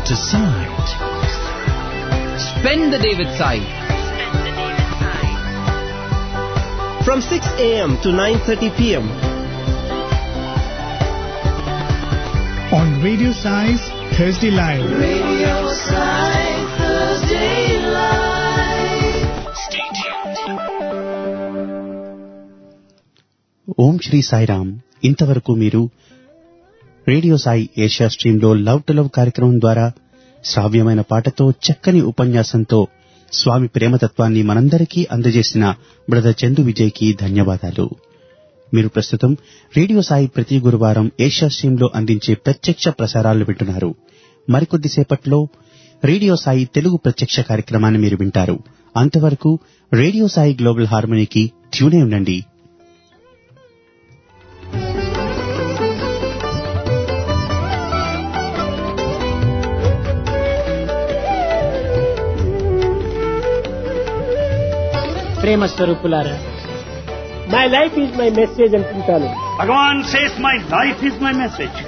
to side. Spend the day with Sai. From 6 a.m. to 9.30 p.m. on Radio Size Thursday Live. Radio Side Thursday Live. Stay tuned. ఓం శ్రీ సాయిరామ్ ఇంతవరకు మీరు radio Sai Asia స్ట్రీమ్లో love to love కార్యక్రమం ద్వారా శ్రావ్యమైన పాటతో చక్కని ఉపన్యాసంతో స్వామి ప్రేమతత్వాన్ని మనందరికీ అందజేసిన బ్రదర్ చందు విజయ్కి ధన్యవాదాలు మీరు ప్రస్తుతం రేడియో సాయి ప్రతి గురువారం ఏషియా స్ట్రీమ్లో అందించే ప్రత్యక్ష ప్రసారాలు వింటున్నారు మరికొద్దిసేపట్లో రేడియో సాయి తెలుగు ప్రత్యక్ష కార్యక్రమాన్ని మీరు వింటారు అంతవరకు రేడియో సాయి గ్లోబల్ హార్మనీకి ట్యూనే ఉండండి ప్రేమ స్వరూపులారా my life is my message అనుకుంటాను Bhagavan says, My life is my message.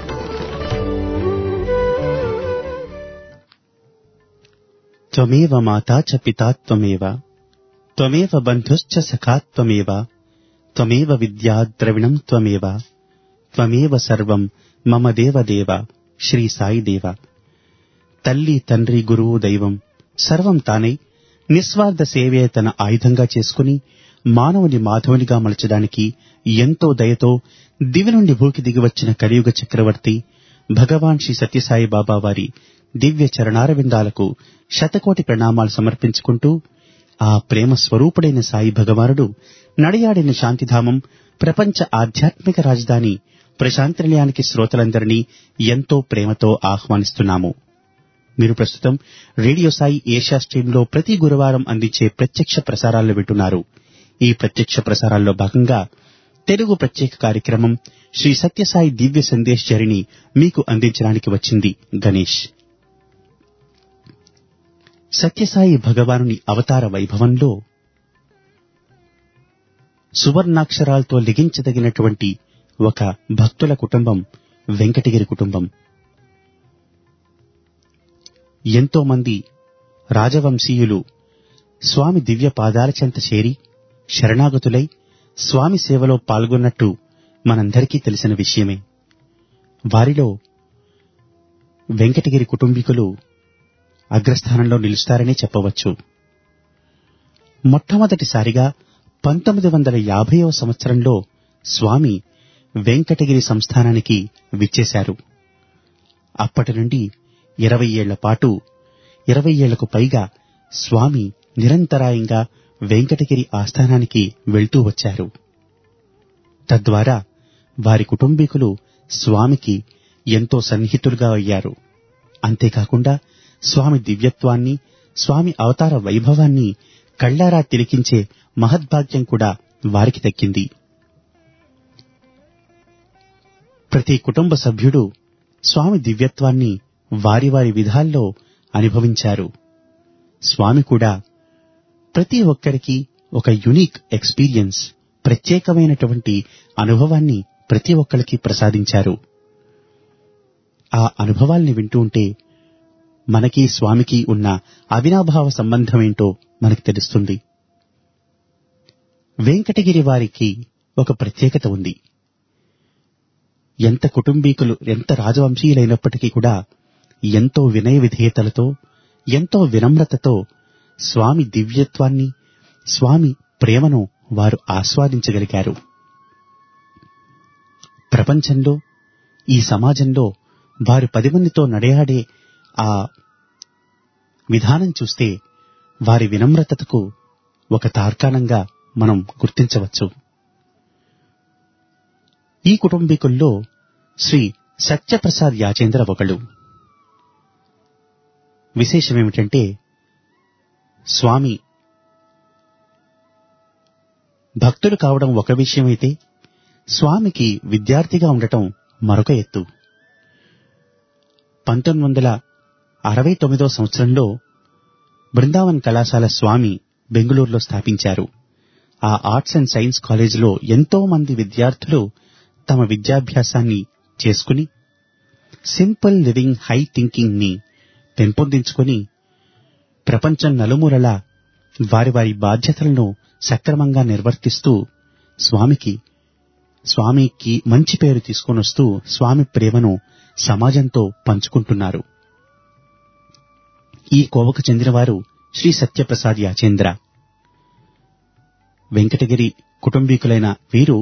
త్వమేవ మాతా చ పితా త్వమేవ త్వమేవ బంధుశ్చ సఖా త్వమేవ త్వమేవ విద్యా ద్రవిణం త్వమేవ త్వమేవ సర్వం మమ దేవ దేవ శ్రీ సాయి దేవ తల్లి తండ్రి గురువు దైవం సర్వం తానై నిస్వార్థ సేవే తన ఆయుధంగా చేసుకుని మానవుని మాధవునిగా మలచడానికి ఎంతో దయతో దివి నుండి భూకి దిగివచ్చిన కలియుగ చక్రవర్తి భగవాన్ శ్రీ సత్యసాయి బాబా వారి దివ్య చరణారవిందాలకు శతకోటి ప్రణామాలు సమర్పించుకుంటూ ఆ ప్రేమ స్వరూపుడైన సాయి భగవానుడు నడియాడిన శాంతిధామం ప్రపంచ ఆధ్యాత్మిక రాజధాని ప్రశాంతి నిలయానికి శ్రోతలందరినీ ఎంతో ప్రేమతో ఆహ్వానిస్తున్నాము మీరు ప్రస్తుతం రేడియో సాయి ఏషియా స్ట్రీమ్లో ప్రతి గురువారం అందించే ప్రత్యక్ష ప్రసారాలు వింటున్నారు ఈ ప్రత్యక్ష ప్రసారాల్లో భాగంగా తెలుగు ప్రత్యేక కార్యక్రమం శ్రీ సత్యసాయి దివ్య సందేశ్ జరిని మీకు అందించడానికి వచ్చింది గణేష్ సత్యసాయి భగవానుని అవతార వైభవంలో సువర్ణాక్షరాలతో లిఖించదగినటువంటి ఒక భక్తుల కుటుంబం వెంకటగిరి కుటుంబం ఎంతో మంది రాజవంశీయులు స్వామి దివ్య పాదాల చెంత చేరి శరణాగతులై స్వామి సేవలో పాల్గొన్నట్టు మనందరికీ తెలిసిన విషయమే వారిలో వెంకటగిరి కుటుంబీకులు అగ్రస్థానంలో నిలుస్తారని చెప్పవచ్చు మొట్టమొదటిసారిగా పంతొమ్మిది వందల యాభైవ సంవత్సరంలో స్వామి వెంకటగిరి సంస్థానానికి విచ్చేశారు అప్పటి నుండి ఇరవై ఏళ్ల పాటు ఇరవై ఏళ్లకు పైగా స్వామి నిరంతరాయంగా వెంకటగిరి ఆస్థానానికి వెళ్తూ వచ్చారు తద్వారా వారి కుటుంబీకులు స్వామికి ఎంతో సన్నిహితులుగా అయ్యారు అంతేకాకుండా స్వామి దివ్యత్వాన్ని స్వామి అవతార వైభవాన్ని కళ్లారా తిలికించే మహద్భాగ్యం కూడా వారికి దక్కింది ప్రతి కుటుంబ సభ్యుడు స్వామి దివ్యత్వాన్ని వారి వారి విధాల్లో అనుభవించారు స్వామి కూడా ప్రతి ఒక్కరికి ఒక యునిక్ ఎక్స్పీరియన్స్ ప్రత్యేకమైనటువంటి అనుభవాన్ని ప్రతి ఒక్కరికి ప్రసాదించారు ఆ అనుభవాల్ని వింటూ ఉంటే మనకి స్వామికి ఉన్న అవినాభావ సంబంధమేంటో మనకు తెలుస్తుంది వెంకటగిరి వారికి ఒక ప్రత్యేకత ఉంది ఎంత కుటుంబీకులు ఎంత రాజవంశీయులైనప్పటికీ కూడా ఎంతో వినయ విధేయతలతో ఎంతో వినమ్రతతో స్వామి దివ్యత్వాన్ని స్వామి ప్రేమను వారు ఆస్వాదించగలిగారు ప్రపంచంలో ఈ సమాజంలో వారు పది మందితో నడయాడే ఆ విధానం చూస్తే వారి వినమ్రతకు ఒక తార్కాణంగా మనం గుర్తించవచ్చు ఈ కుటుంబీకుల్లో శ్రీ సత్యప్రసాద్ యాచేంద్ర ఒకడు విశేషమేమిటంటే స్వామి భక్తులు కావడం ఒక విషయమైతే స్వామికి విద్యార్థిగా ఉండటం మరొక ఎత్తు పంతొమ్మిది వందల అరవై తొమ్మిదో సంవత్సరంలో బృందావన్ కళాశాల స్వామి బెంగుళూరులో స్థాపించారు ఆ ఆర్ట్స్ అండ్ సైన్స్ కాలేజీలో ఎంతో మంది విద్యార్థులు తమ విద్యాభ్యాసాన్ని చేసుకుని సింపుల్ లివింగ్ హై థింకింగ్ ని పెంపొందించుకొని ప్రపంచం నలుమూలలా వారి వారి బాధ్యతలను సక్రమంగా నిర్వర్తిస్తూ స్వామికి స్వామికి మంచి పేరు తీసుకొనొస్తూ స్వామి ప్రేమను సమాజంతో పంచుకుంటున్నారు ఈ కోవకు చెందినవారు శ్రీ సత్యప్రసాద్ యాచేంద్ర వెంకటగిరి కుటుంబీకులైన వీరు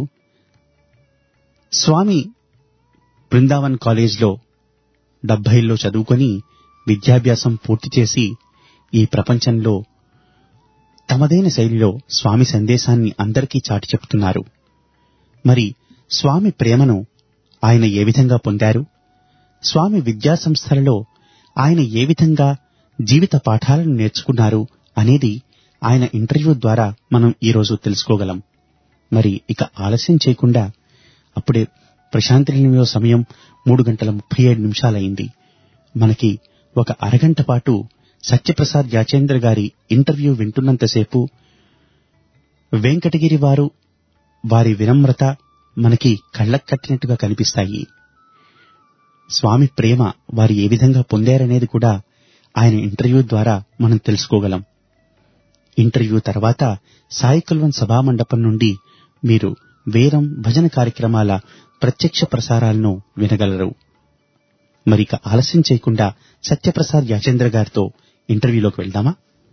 స్వామి బృందావన్ కాలేజ్లో డెబ్బైల్లో చదువుకొని విద్యాభ్యాసం పూర్తి చేసి ఈ ప్రపంచంలో తమదైన శైలిలో స్వామి సందేశాన్ని అందరికీ చాటి చెప్తున్నారు మరి స్వామి ప్రేమను ఆయన ఏ విధంగా పొందారు స్వామి విద్యా సంస్థలలో ఆయన ఏ విధంగా జీవిత పాఠాలను నేర్చుకున్నారు అనేది ఆయన ఇంటర్వ్యూ ద్వారా మనం ఈరోజు తెలుసుకోగలం మరి ఇక ఆలస్యం చేయకుండా అప్పుడే ప్రశాంతి నిలయ సమయం మూడు గంటల ముప్పై ఏడు నిమిషాలైంది మనకి ఒక అరగంట పాటు సత్యప్రసాద్ యాచేంద్ర గారి ఇంటర్వ్యూ వింటున్నంతసేపు వెంకటగిరి వారు వారి వినమ్రత మనకి కళ్ళకు కట్టినట్టుగా కనిపిస్తాయి స్వామి ప్రేమ వారు ఏ విధంగా పొందారనేది కూడా ఆయన ఇంటర్వ్యూ ద్వారా మనం తెలుసుకోగలం ఇంటర్వ్యూ తర్వాత సాయి కుల్వన్ సభామండపం నుండి మీరు వేరం భజన కార్యక్రమాల ప్రత్యక్ష ప్రసారాలను వినగలరు మరిక ఆలస్యం చేయకుండా సత్యప్రసాద్ యాచేంద్ర గారితో ఇంటర్వ్యూలోకి వెళ్దామా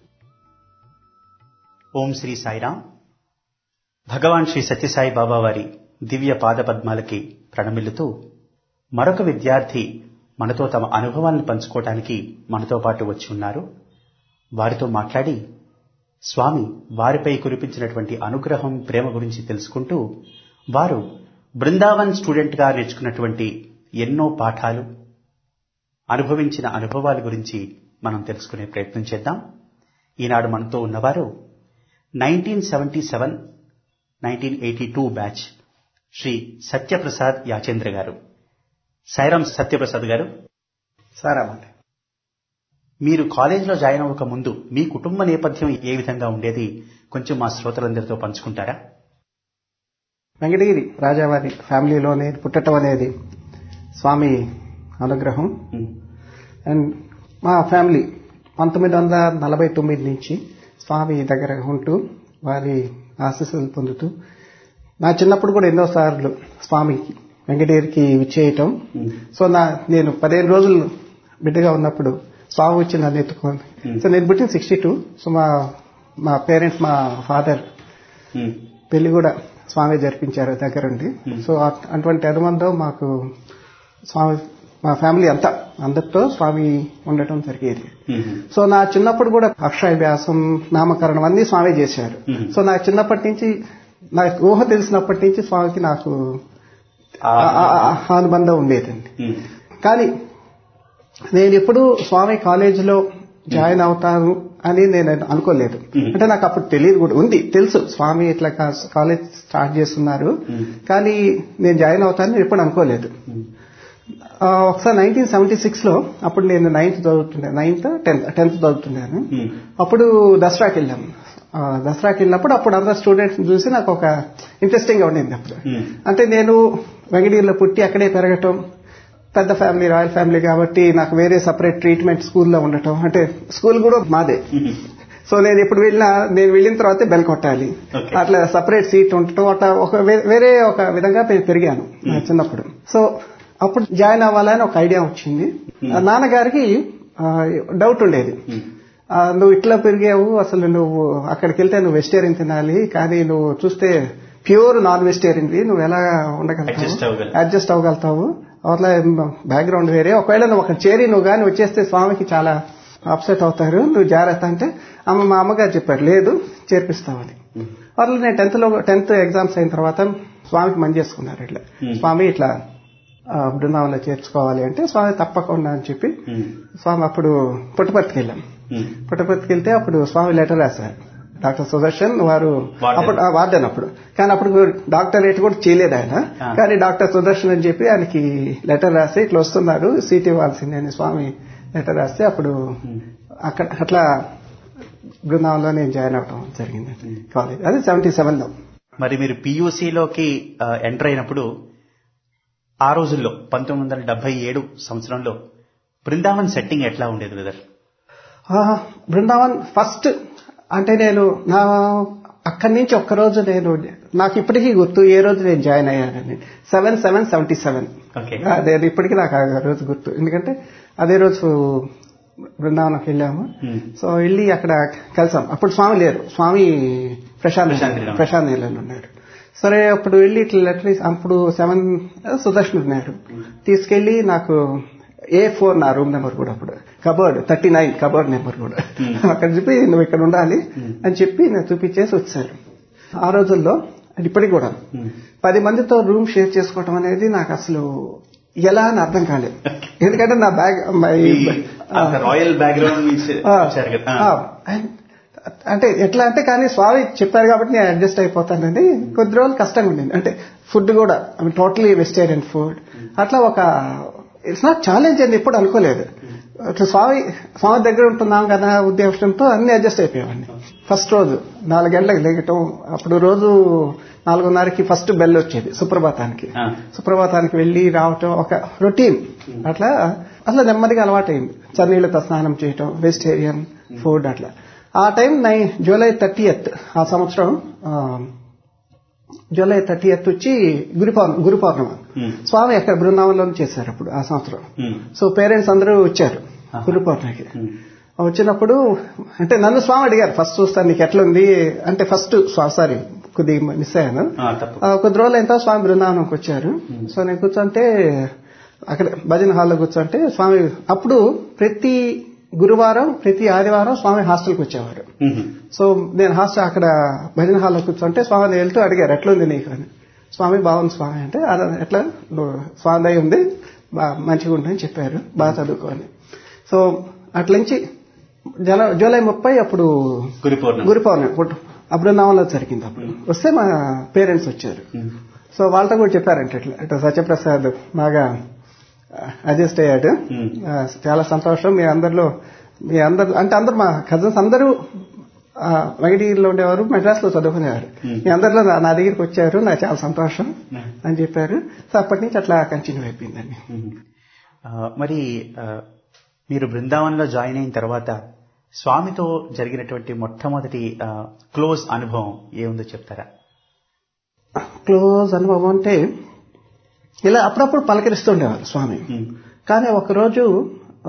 ఓం శ్రీ సాయిరాం భగవాన్ శ్రీ సత్యసాయి బాబా వారి దివ్య పాదపద్మాలకి ప్రణమిల్లుతూ మరొక విద్యార్థి మనతో తమ అనుభవాలను పంచుకోవటానికి మనతో పాటు వచ్చి ఉన్నారు వారితో మాట్లాడి స్వామి వారిపై కురిపించినటువంటి అనుగ్రహం ప్రేమ గురించి తెలుసుకుంటూ వారు బృందావన్ స్టూడెంట్గా నేర్చుకున్నటువంటి ఎన్నో పాఠాలు అనుభవించిన అనుభవాల గురించి మనం తెలుసుకునే ప్రయత్నం చేద్దాం ఈనాడు మనతో ఉన్నవారు nineteen seventy seven nineteen eighty two batch Sri Satyaprasad Yachendra garu Sairam Satyaprasad గారు సారామండి మీరు కాలేజీలో జాయిన్ అవ్వక ముందు మీ కుటుంబ నేపథ్యం ఏ విధంగా ఉండేది కొంచెం మా శ్రోతలందరితో పంచుకుంటారా వెంకటగిరి రాజావారి ఫ్యామిలీలోనే పుట్టడం అనేది స్వామి అనుగ్రహం అండ్ మా ఫ్యామిలీ పంతొమ్మిది వందల నలభై తొమ్మిది నుంచి స్వామి దగ్గర ఉంటూ వారి ఆశీస్సులు పొందుతూ నా చిన్నప్పుడు కూడా ఎన్నో సార్లు స్వామి వెంకటగిరికి విచ్చేయటం సో నా నేను పదిహేను రోజులు బిడ్డగా ఉన్నప్పుడు స్వామి వచ్చి నన్ను ఎత్తుకోండి సో నేను పుట్టిన సిక్స్టీ టూ సో మా మా పేరెంట్స్ మా ఫాదర్ పెళ్లి కూడా స్వామి జరిపించారు దగ్గరుండి సో అట్- అటువంటి అనుబంధం మాకు స్వామి మా ఫ్యామిలీ అంతా అందరితో స్వామి ఉండటం జరిగేది సో నా చిన్నప్పుడు కూడా అక్షరాభ్యాసం నామకరణం అన్ని స్వామి చేశారు సో నా చిన్నప్పటి నుంచి నాకు ఊహ తెలిసినప్పటి నుంచి స్వామికి నాకు ఆ- ఆ- ఆ అనుబంధం ఉండేదండి కానీ నేను ఎప్పుడు స్వామి కాలేజీలో జాయిన్ అవుతాను అని నేను అనుకోలేదు అంటే నాకు అప్పుడు తెలియదు కూడా ఉంది తెలుసు స్వామి ఇట్లా కా- కాలేజ్ స్టార్ట్ చేస్తున్నారు కానీ నేను జాయిన్ అవుతానని ఎప్పుడు అనుకోలేదు ఆ, ఒకసారి నైన్టీన్ సెవెంటీ సిక్స్ లో అప్పుడు నేను నైన్త్ చదువుతున్నాను నైన్త్ టెన్త్ టెన్త్ చదువుతున్నాను అప్పుడు దసరాకి వెళ్ళాము ఆ, దసరాకి వెళ్ళినప్పుడు అప్పుడు అందరు స్టూడెంట్స్ చూసి నాకు ఒక ఇంట్రెస్టింగ్ గా ఉండింది అప్పుడు అంటే నేను వెంకటగిరిలో పుట్టి అక్కడే పెరగటం పెద్ద ఫ్యామిలీ రాయల్ ఫ్యామిలీ కాబట్టి నాకు వేరే సపరేట్ ట్రీట్మెంట్ స్కూల్లో ఉండటం అంటే స్కూల్ కూడా మాదే సో నేను ఎప్పుడు వెళ్ళినా నేను వెళ్ళిన తర్వాత బెల్ కొట్టాలి అట్లా సపరేట్ సీట్ ఉండటం అట్లా ఒక వే- వేరే ఒక విధంగా పె- పెరిగాను నా చిన్నప్పుడు సో అప్పుడు జాయిన్ అవ్వాలని ఒక ఐడియా వచ్చింది ఆ నాన్నగారికి డౌట్ ఉండేది ఆ, నువ్వు ఇట్లా పెరిగావు అసలు నువ్వు అక్కడికి వెళ్తే నువ్వు వెజిటేరియన్ తినాలి కానీ నువ్వు చూస్తే ప్యూర్ నాన్ వెజిటేరియన్ నువ్వు ఎలా Adjust ఉండగలుగుతావు అవ్వగలవు. అడ్జస్ట్ అవ్వగలుగుతావు అట్లా బ్యాక్గ్రౌండ్ వేరే ఒకవేళ నువ్వు ఒక చేరి నువ్వు కానీ వచ్చేస్తే స్వామికి చాలా అప్సెట్ అవుతారు నువ్వు జాగ్రత్త అంటే అమ్మ మా అమ్మగారు చెప్పారు లేదు చేర్పిస్తామని అట్లా నేను టెన్త్ లో టెన్త్ ఎగ్జామ్స్ అయిన తర్వాత స్వామికి మంచి చేసుకున్నారు ఇట్లా స్వామి ఇట్లా ఆ, బృందావనంలో చేర్చుకోవాలి అంటే స్వామి తప్పకుండా అని చెప్పి స్వామి అప్పుడు పుట్టపర్తికి వెళ్ళాం పుట్టపర్తికి వెళ్తే అప్పుడు స్వామి లెటర్ రాశారు డాక్టర్ సుదర్శన్ వారు వార్డెన్. అప్పుడు ఆ, వార్డెన్ అప్పుడు కానీ అప్పుడు డాక్టరేట్ కూడా చేయలేదు ఆయన ఆ. కానీ డాక్టర్ సుదర్శన్ అని చెప్పి ఆయనకి లెటర్ రాసి ఇట్లా వస్తున్నారు సీట్ ఇవ్వాల్సిందే అని స్వామి లెటర్ రాస్తే అప్పుడు అక్కడ అట్లా బృందావనంలో నేను జాయిన్ అవడం జరిగింది కాలేజ్ అది సెవెంటీ సెవెన్ లో మరి మీరు పియూసీలోకి ఎంటర్ అయినప్పుడు ఆ రోజుల్లో పంతొమ్మిది వందల డెబ్బై ఏడు సంవత్సరంలో బృందావన్ సెట్టింగ్ ఎట్లా ఉండేది బ్రదర్ ఆ, బృందావన్ ఫస్ట్ అంటే నేను నా అక్కడి నుంచి ఒక్కరోజు నేను నాకు ఇప్పటికీ గుర్తు ఏ రోజు నేను జాయిన్ అయ్యానని seven seven seventy seven okay అదే ఇప్పటికీ నాకు ఆ రోజు గుర్తు ఎందుకంటే అదే రోజు బృందావనంకి వెళ్ళాము Hmm. సో వెళ్ళి అక్కడ కలిసాం అప్పుడు స్వామి లేరు స్వామి ప్రశాంత్ ప్రశాంత్ నీలం. ప్రశాంత్ నీళ్ళు ఉన్నారు సరే అప్పుడు వెళ్ళి ఇట్లా లెటర్ అప్పుడు సెవెన్ సుదర్శన్ ఉన్నారు తీసుకెళ్లి నాకు ఏ ఫోర్ నా రూమ్ నెంబర్ కూడా అప్పుడు cupboard thirty nine cupboard number కూడా అక్కడ చెప్పి నువ్వు ఇక్కడ ఉండాలి అని చెప్పి నేను చూపించేసి వచ్చారు ఆ రోజుల్లో అది ఇప్పటికి కూడా పది మందితో రూమ్ షేర్ చేసుకోవటం అనేది నాకు అసలు ఎలా అని అర్థం కాలేదు ఎందుకంటే నా బ్యాగ్ రాయల్ బ్యాక్గ్రౌండ్ నుంచి ఆ, వచ్చారు కదా ఆ, అండ్ అంటే ఎట్లా అంటే కానీ స్వామి చెప్పారు కాబట్టి నేను అడ్జస్ట్ అయిపోతానండి కొద్ది రోజులు కష్టంగా ఉండింది అంటే ఫుడ్ కూడా I mean totally vegetarian food అట్లా ఒక ఇట్స్ నాట్ ఛాలెంజ్ అని ఎప్పుడు అనుకోలేదు అట్లా స్వామి స్వామి దగ్గర ఉంటున్నాం కదా ఉద్దేశంతో అన్ని అడ్జస్ట్ అయిపోయామండి ఫస్ట్ రోజు నాలుగు గంటలకు లేగటం అప్పుడు రోజు నాలుగున్నరకి ఫస్ట్ బెల్ వచ్చేది సుప్రభాతానికి ఆ. సుప్రభాతానికి వెళ్ళి రావటం ఒక రొటీన్ అట్లా అట్లా నెమ్మదిగా అలవాటైంది చన్నీళ్లతో స్నానం చేయటం వెజిటేరియన్ ఫుడ్ అట్లా ఆ టైం నై జూలై థర్టీయత్ ఆ సంవత్సరం ఆ, జూలై థర్టీయత్ వచ్చి గురు పౌర్ణ గురు పౌర్ణమ Hmm. స్వామి అక్కడ బృందావనంలో చేశారు అప్పుడు ఆ సంవత్సరం Hmm. సో పేరెంట్స్ అందరూ వచ్చారు గురు పౌర్ణమికి వచ్చినప్పుడు అంటే నన్ను స్వామి అడిగారు ఫస్ట్ చూస్తాను నీకు ఎట్లుంది అంటే ఫస్ట్ సారీ కొద్దిగా మిస్ అయ్యాను ఆ, తప్పు ఆ, కొద్ది రోజులు అయిన తర్వాత స్వామి బృందావనంకి వచ్చారు సో నేను కూర్చుంటే అక్కడ భజన హాల్లో కూర్చుంటే స్వామి అప్పుడు ప్రతి గురువారం ప్రతి ఆదివారం స్వామి హాస్టల్కి వచ్చేవారు మ్మ్. సో నేను హాస్టల్ అక్కడ భజన హాల్లో కూర్చుంటే స్వామిని వెళ్తూ అడిగారు ఎట్లుంది నీకు అని స్వామి బాగుంది స్వామి అంటే "అలా ఎట్లా నువ్వు స్వామి దయ ఉంది బా మంచిగా ఉందని చెప్పారు బాగా చదువుకోని సో అట్ల నుంచి జన జూలై ముప్పై అప్పుడు గురు పౌర్ణమి గురు పౌర్ణమి అప్పుడు బృందావనంలో జరిగింది అప్పుడు వస్తే మా పేరెంట్స్ వచ్చారు సో వాళ్ళతో కూడా చెప్పారంటే ఇట్లా ఇట్లా సత్యప్రసాద్ బాగా అడ్జస్ట్ అయ్యాడు Hmm. ఆ, చాలా సంతోషం మీ అందరిలో మీ అందరు అంటే అందరు మా కజిన్స్ అందరూ ఆ, వెంకటగిరిలో ఉండేవారు మెడ్రాస్ లో చదువుకునేవారు Hmm. మీ అందరిలో నా నా దగ్గరికి వచ్చారు నాకు చాలా సంతోషం Hmm. అని చెప్పారు సో అప్పటి నుంచి అట్లా కంటిన్యూ అయిపోయిందండి మ్మ్. ఆ, మరి ఆ, మీరు బృందావనంలో జాయిన్ అయిన తర్వాత స్వామితో జరిగినటువంటి మొట్టమొదటి క్లోజ్ అనుభవం ఏముందో చెప్తారా క్లోజ్ అనుభవం అంటే ఇలా అప్పుడప్పుడు పలకరిస్తుండేవారు స్వామి మ్మ్. కానీ ఒకరోజు ఆ,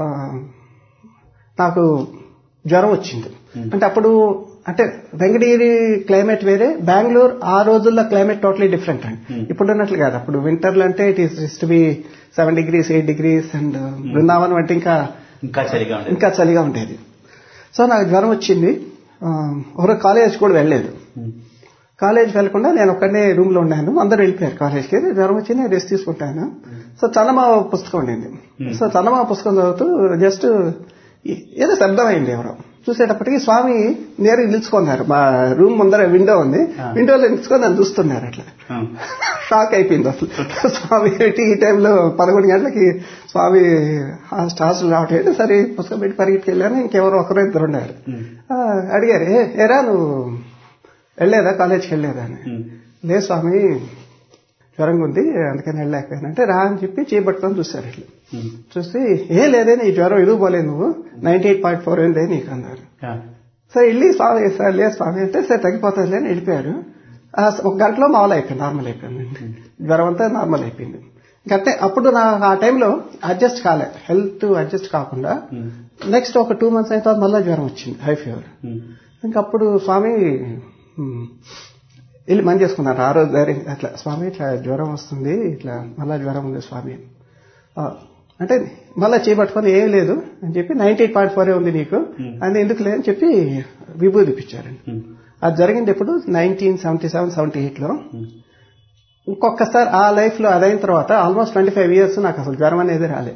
నాకు జ్వరం వచ్చింది అంటే అప్పుడు అంటే వెంకటగిరి క్లైమేట్ వేరే బెంగళూరు ఆ రోజుల్లో క్లైమేట్ టోటలీ డిఫరెంట్ అండి ఇప్పుడు ఉన్నట్లు కాదు అప్పుడు వింటర్లో అంటే it is to be seven degrees eight degrees and Brindavanam అంటే ఇంకా ఇంకా చలిగా ఉండేది ఇంకా చలిగా ఉండేది సో నాకు జ్వరం వచ్చింది ఆ, ఒకరోజు కాలేజ్ కూడా వెళ్ళలేదు మ్మ్. కాలేజ్ వెళ్లకుండా నేను ఒక్కడనే రూమ్ లో ఉన్నాను అందరూ వెళ్ళిపోయారు కాలేజ్కి జ్వరం వచ్చి నేను రెస్ట్ తీసుకుంటాను సో చందమామ పుస్తకం ఉండింది సో చందమామ పుస్తకం చదువుతూ జస్ట్ ఏదో శబ్దం అయింది ఎవరో చూసేటప్పటికి స్వామి నేరుగా నిలుచుకున్నారు మా రూమ్ ముందర విండో ఉంది విండోలో నిలుచుకొని నన్ను చూస్తున్నారు అట్లా మ్మ్. షాక్ అయిపోయింది అసలు స్వామి ఏంటి ఈ టైంలో పదకొండు గంటలకి స్వామి హాస్టల్ రావటం ఏంటి సరే పుస్తకం పెట్టి పరిగెత్తుకు వెళ్ళాను ఇంకెవరో ఒకరు ఇద్దరు ఉన్నారు ఆ, అడిగారు "ఏ, ఏరా నువ్వు వెళ్ళలేదా కాలేజ్కి వెళ్ళలేదా అని మ్మ్. లేదు స్వామి జ్వరంగా ఉంది అందుకని వెళ్ళలేకపోయాను అంటే రా అని చెప్పి చేపట్టుకొని చూశారు ఇట్లా మ్మ్. చూస్తే ఏ లేదే నీ జ్వరం ఎదుగు పోలేదు నువ్వు నైన్టీ ఎయిట్ పాయింట్ ఫోర్ అయిందే నీకు అన్నారు ఆ. సరే వెళ్ళి స్వామి సార్ లేదు స్వామి అంటే సరే తగ్గిపోతుంది అని వెళ్ళిపోయారు ఆ, ఒక గంటలో మామూలు అయిపోయింది నార్మల్ అయిపోయింది జ్వరం అంతా నార్మల్ అయిపోయింది ఇంకంటే అప్పుడు నా ఆ టైంలో అడ్జస్ట్ కాలే హెల్త్ అడ్జస్ట్ కాకుండా నెక్స్ట్ ఒక టూ మంత్స్ అయిన తర్వాత మళ్ళీ జ్వరం వచ్చింది హై ఫీవర్ మ్మ్. ఇంకప్పుడు స్వామి మ్, వెళ్ళి మంచి చేసుకున్నారు ఆ రోజు ధైర్యం అట్లా స్వామి ఇట్లా జ్వరం వస్తుంది ఇట్లా మళ్ళా జ్వరం ఉంది స్వామి ఆ, అంటే మళ్ళా చేపట్టుకొని ఏం లేదు అని చెప్పి నైన్టీ ఎయిట్ పాయింట్ ఫోర్ ఉంది నీకు అని ఎందుకు లేదని చెప్పి విభూది ఇప్పించారండి మ్మ్. అది జరిగింది ఎప్పుడు nineteen seventy seven seventy eight లో ఇంకొకసారి ఆ లైఫ్ లో అదైన తర్వాత ఆల్మోస్ట్ ట్వంటీ ఫైవ్ ఇయర్స్ నాకు అసలు జ్వరం అనేది రాలే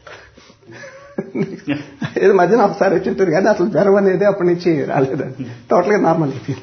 ఏదో మధ్యన ఒకసారి వచ్చి ఉంటుంది కానీ అసలు జ్వరం అనేది అప్పటి నుంచి రాలేదండి టోటల్ గా నార్మల్ అయిపోయింది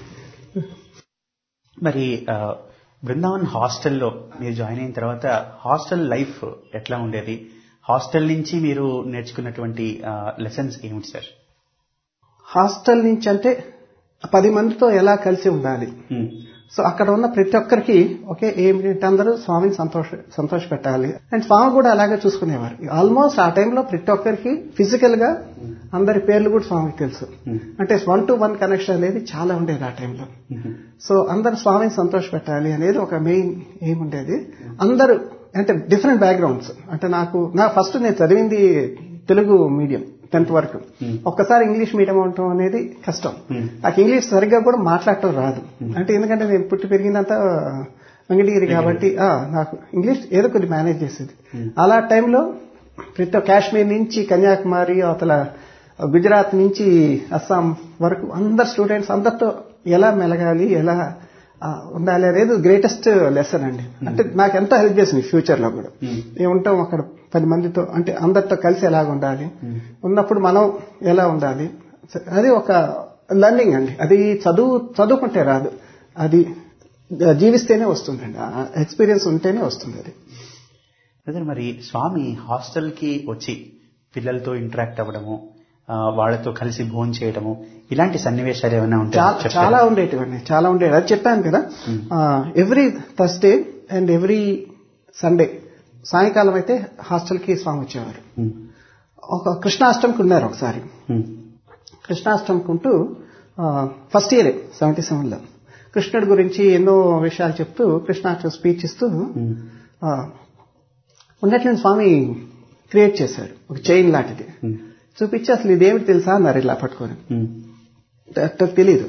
మరి ఆ, బృందావన్ హాస్టల్లో మీరు జాయిన్ అయిన తర్వాత హాస్టల్ లైఫ్ ఎట్లా ఉండేది హాస్టల్ నుంచి మీరు నేర్చుకున్నటువంటి లెసన్స్ ఏమిటి సార్ హాస్టల్ నుంచి అంటే పది మందితో ఎలా కలిసి ఉండాలి మ్మ్. సో అక్కడ ఉన్న ప్రతి ఒక్కరికి ఒకే ఏమిటి అందరూ స్వామిని సంతోష సంతోష పెట్టాలి అండ్ స్వామి కూడా అలాగే చూసుకునేవారు ఆల్మోస్ట్ ఆ టైంలో ప్రతి ఒక్కరికి ఫిజికల్ గా అందరి పేర్లు కూడా స్వామికి తెలుసు అంటే వన్ టు వన్ కనెక్షన్ అనేది చాలా ఉండేది ఆ టైంలో సో అందరు స్వామిని సంతోష పెట్టాలి అనేది ఒక మెయిన్ ఎయిమ్ ఉండేది అందరూ అంటే డిఫరెంట్ బ్యాక్గ్రౌండ్స్ అంటే నాకు నా ఫస్ట్ నేను చదివింది తెలుగు మీడియం టెన్త్ వరకు ఒక్కసారి ఇంగ్లీష్ మీడియం ఉండటం అనేది కష్టం నాకు ఇంగ్లీష్ సరిగ్గా కూడా మాట్లాడటం రాదు అంటే ఎందుకంటే నేను పుట్టి పెరిగిందంతా వెంకటగిరి కాబట్టి ఆ, నాకు ఇంగ్లీష్ ఏదో కొద్ది మేనేజ్ చేసేది అలా టైంలో ప్రతి ఒక్క కాశ్మీర్ నుంచి కన్యాకుమారి అవతల గుజరాత్ నుంచి అస్సాం వరకు అందరు స్టూడెంట్స్ అందరితో ఎలా మెలగాలి ఎలా ఆ, ఉండాలి అనేది గ్రేటెస్ట్ లెసన్ అండి అంటే నాకు ఎంతో హెల్ప్ చేసింది ఫ్యూచర్ లో కూడా ఏముంటాం అక్కడ పది మందితో అంటే అందరితో కలిసి ఎలాగ ఉండాలి ఉన్నప్పుడు మనం ఎలా ఉండాలి అది ఒక లర్నింగ్ అండి అది చదువు చదువుకుంటే రాదు అది జీవిస్తేనే వస్తుందండి ఆ ఎక్స్పీరియన్స్ ఉంటేనే వస్తుంది అది అదే మరి స్వామి హాస్టల్ కి వచ్చి పిల్లలతో ఇంటరాక్ట్ అవ్వడము ఆ, వాళ్ళతో కలిసి భోజనం చేయడము ఇలాంటి సన్నివేశాలు ఏమైనా ఉంటే చాలా చెప్తారా? చాలా ఉండేటివన్నీ చాలా ఉండేవి అది చెప్పాను కదా every Thursday and every Sunday సాయంకాలం అయితే హాస్టల్కి స్వామి వచ్చేవారు ఉమ్, ఒక కృష్ణాష్టమికి ఉన్నారు ఒకసారి ఉమ్, కృష్ణాష్టమికి ఉంటూ ఫస్ట్ ఇయర్ సెవెంటీ సెవెన్లో కృష్ణుడి గురించి ఎన్నో విషయాలు చెప్తూ కృష్ణాష్టమి స్పీచ్ ఇస్తూ ఆ, ఉన్నట్లని స్వామి క్రియేట్ చేశారు ఒక చైన్ లాంటిది ఉమ్, చూపించి అసలు ఇదేమిటి తెలుసా అన్నారు ఇలా పట్టుకొని ఉమ్, డాక్టర్ తెలియదు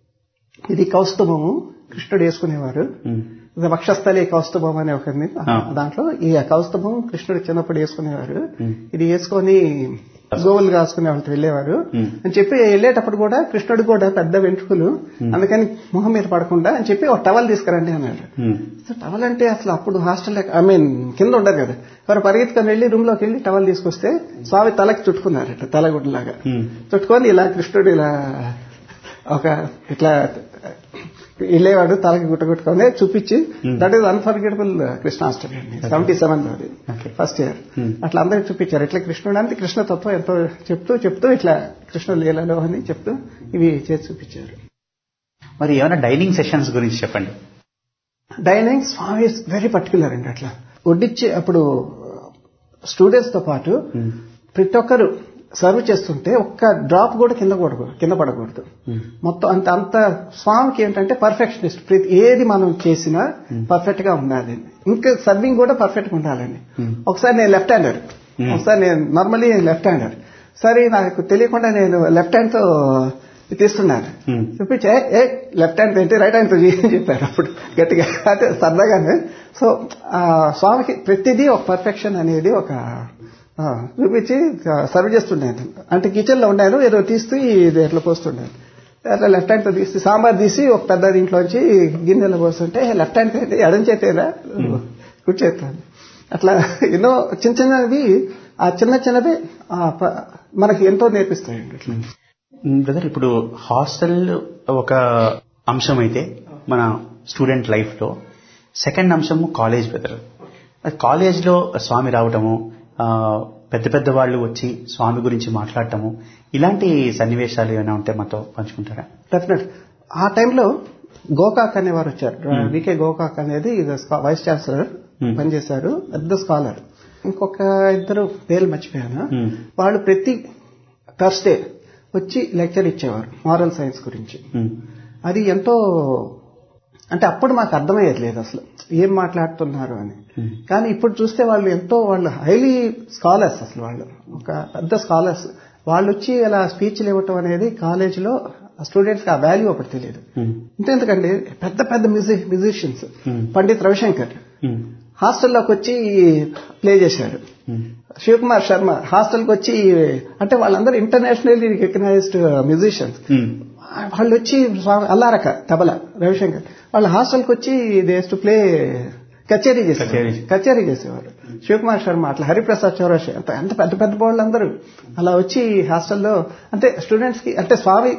ఇది కౌస్తుభము కృష్ణుడు వేసుకునేవారు ఉమ్, ఇది వక్షస్థలే కౌస్తుభం అనే ఒక ఆ. దాంట్లో ఈ కౌస్తుభం కృష్ణుడు చిన్నప్పుడు వేసుకునేవారు ఉమ్. ఇది వేసుకొని గోవులు కాసుకునే వాళ్ళతో వెళ్ళేవారు ఉమ్. అని చెప్పి వెళ్ళేటప్పుడు కూడా కృష్ణుడు కూడా పెద్ద వెంట్రుకలు అందుకని మొహం మీద పడకుండా అని చెప్పి ఒక టవల్ తీసుకురండి అన్నారు ఉమ్, సో టవల్ అంటే అసలు అప్పుడు హాస్టల్ ఐ మీన్ కింద ఉండరు కదా ఎవరు పరిగెత్తుకొని వెళ్ళి రూమ్ లోకి వెళ్ళి టవల్ తీసుకొస్తే స్వామి తలకి చుట్టుకున్నారట తలగుడ్లాగా ఉమ్. చుట్టుకొని ఇలా కృష్ణుడు ఇలా ఒక ఇట్లా వెళ్ళేవాడు తలకి గుట్టగొట్టుకొని చూపించి దట్ ఈస్ అన్ఫర్గెటబుల్ కృష్ణాష్టమి అండి సెవెంటీ సెవెన్ లో అది Okay. First year Hmm. అట్లా అందరికి చూపించారు ఇట్లా కృష్ణుడు అంటే కృష్ణ తత్వం ఎంతో చెప్తూ చెప్తూ ఇట్లా కృష్ణ లీలలో అని చెప్తూ ఇవి చేసి చూపించారు మరి ఏమైనా డైనింగ్ సెషన్స్ గురించి చెప్పండి dining Swami is very particular అండి అట్లా వడ్డించి అప్పుడు స్టూడెంట్స్ తో పాటు ప్రతి ఒక్కరు సర్వ్ చేస్తుంటే ఒక్క డ్రాప్ కూడా కింద పడకూడదు కింద పడకూడదు మొత్తం అంత అంత స్వామికి ఏంటంటే పర్ఫెక్షనిస్ట్ ప్రతి ఏది మనం చేసినా పర్ఫెక్ట్ గా ఉండాలి ఇంకా సర్వింగ్ కూడా పర్ఫెక్ట్ గా ఉండాలండి ఒకసారి నేను లెఫ్ట్ హ్యాండర్ ఒకసారి నేను నార్మల్లీ లెఫ్ట్ హ్యాండర్ సరే నాకు తెలియకుండా నేను లెఫ్ట్ హ్యాండ్ తో తీస్తున్నాను Hmm. చూపించే ఏ లెఫ్ట్ హ్యాండ్ ఏంటి రైట్ హ్యాండ్ అని చెప్పారు అప్పుడు గట్టిగా అంటే సరదాగానే సో ఆ స్వామికి ప్రతిదీ ఒక పర్ఫెక్షన్ అనేది ఒక ఆ, చూపించి సర్వ్ చేస్తుండేది అంటే కిచెన్ లో ఉన్నాను ఏదో తీస్తూ ఇది ఎట్లా పోస్తుండేది అట్లా లెఫ్ట్ హ్యాండ్ తో తీసి సాంబార్ తీసి ఒక పెద్ద దీంట్లోంచి గిన్నెలో పోస్తుంటే లెఫ్ట్ హ్యాండ్ అయితే ఎడం చేతేనా కుడి చేస్తాను అట్లా ఎన్నో చిన్న చిన్నవి ఆ చిన్న చిన్నవి ఆ, ప- మనకి ఎంతో నేర్పిస్తాయండి అట్లా బ్రదర్ ఇప్పుడు హాస్టల్ ఒక అంశం అయితే మన స్టూడెంట్ లైఫ్ లో సెకండ్ అంశము కాలేజ్ బ్రదర్ కాలేజ్ లో స్వామి రావటము ఆ, పెద్ద పెద్ద వాళ్ళు వచ్చి స్వామి గురించి మాట్లాడటము ఇలాంటి సన్నివేశాలు ఏమైనా ఉంటే మాతో పంచుకుంటారా డెఫినెట్ ఆ టైంలో గోకాక్ అనేవారు వచ్చారు వికే గోకాక్ అనేది వైస్ ఛాన్సలర్ Hmm. పనిచేశారు పెద్ద స్కాలర్ ఇంకొక ఇద్దరు పేర్లు మర్చిపోయాను Hmm. వాళ్ళు ప్రతి థర్స్డే వచ్చి లెక్చర్ ఇచ్చేవారు మారల్ సైన్స్ గురించి ఉమ్, అది ఎంతో అంటే అప్పుడు మాకు అర్థమయ్యేది లేదు అసలు ఏం మాట్లాడుతున్నారు అని కానీ ఇప్పుడు చూస్తే వాళ్ళు ఎంతో వాళ్ళు హైలీ స్కాలర్స్ అసలు వాళ్ళు ఒక పెద్ద స్కాలర్స్ వాళ్ళు వచ్చి అలా స్పీచ్లు ఇవ్వటం అనేది కాలేజీలో స్టూడెంట్స్ కి ఆ వాల్యూ అప్పుడు తెలియదు ఉమ్, అంటే ఎందుకంటే పెద్ద పెద్ద music musicians Hmm. Pandit Ravishankar ఉమ్, హాస్టల్లోకి వచ్చి ప్లే చేశాడు ఉమ్, శివకుమార్ శర్మ హాస్టల్కి వచ్చి అంటే వాళ్ళందరూ ఇంటర్నేషనల్లీ రికగ్నైజ్డ్ మ్యూజిషియన్స్ ఉమ్, వాళ్ళు వచ్చి స్వామి అల్లారక తబల రవిశంకర్ వాళ్ళు హాస్టల్కి వచ్చి దేస్ టు ప్లే కచేరీ చేసేవారు కచేరీ. కచేరీ చేసేవారు శివకుమార్ శర్మ అట్లా హరిప్రసాద్ చౌరాషి అంత అంత పెద్ద పెద్ద వాళ్ళు అందరూ అలా వచ్చి హాస్టల్లో అంటే స్టూడెంట్స్ కి అంటే స్వామి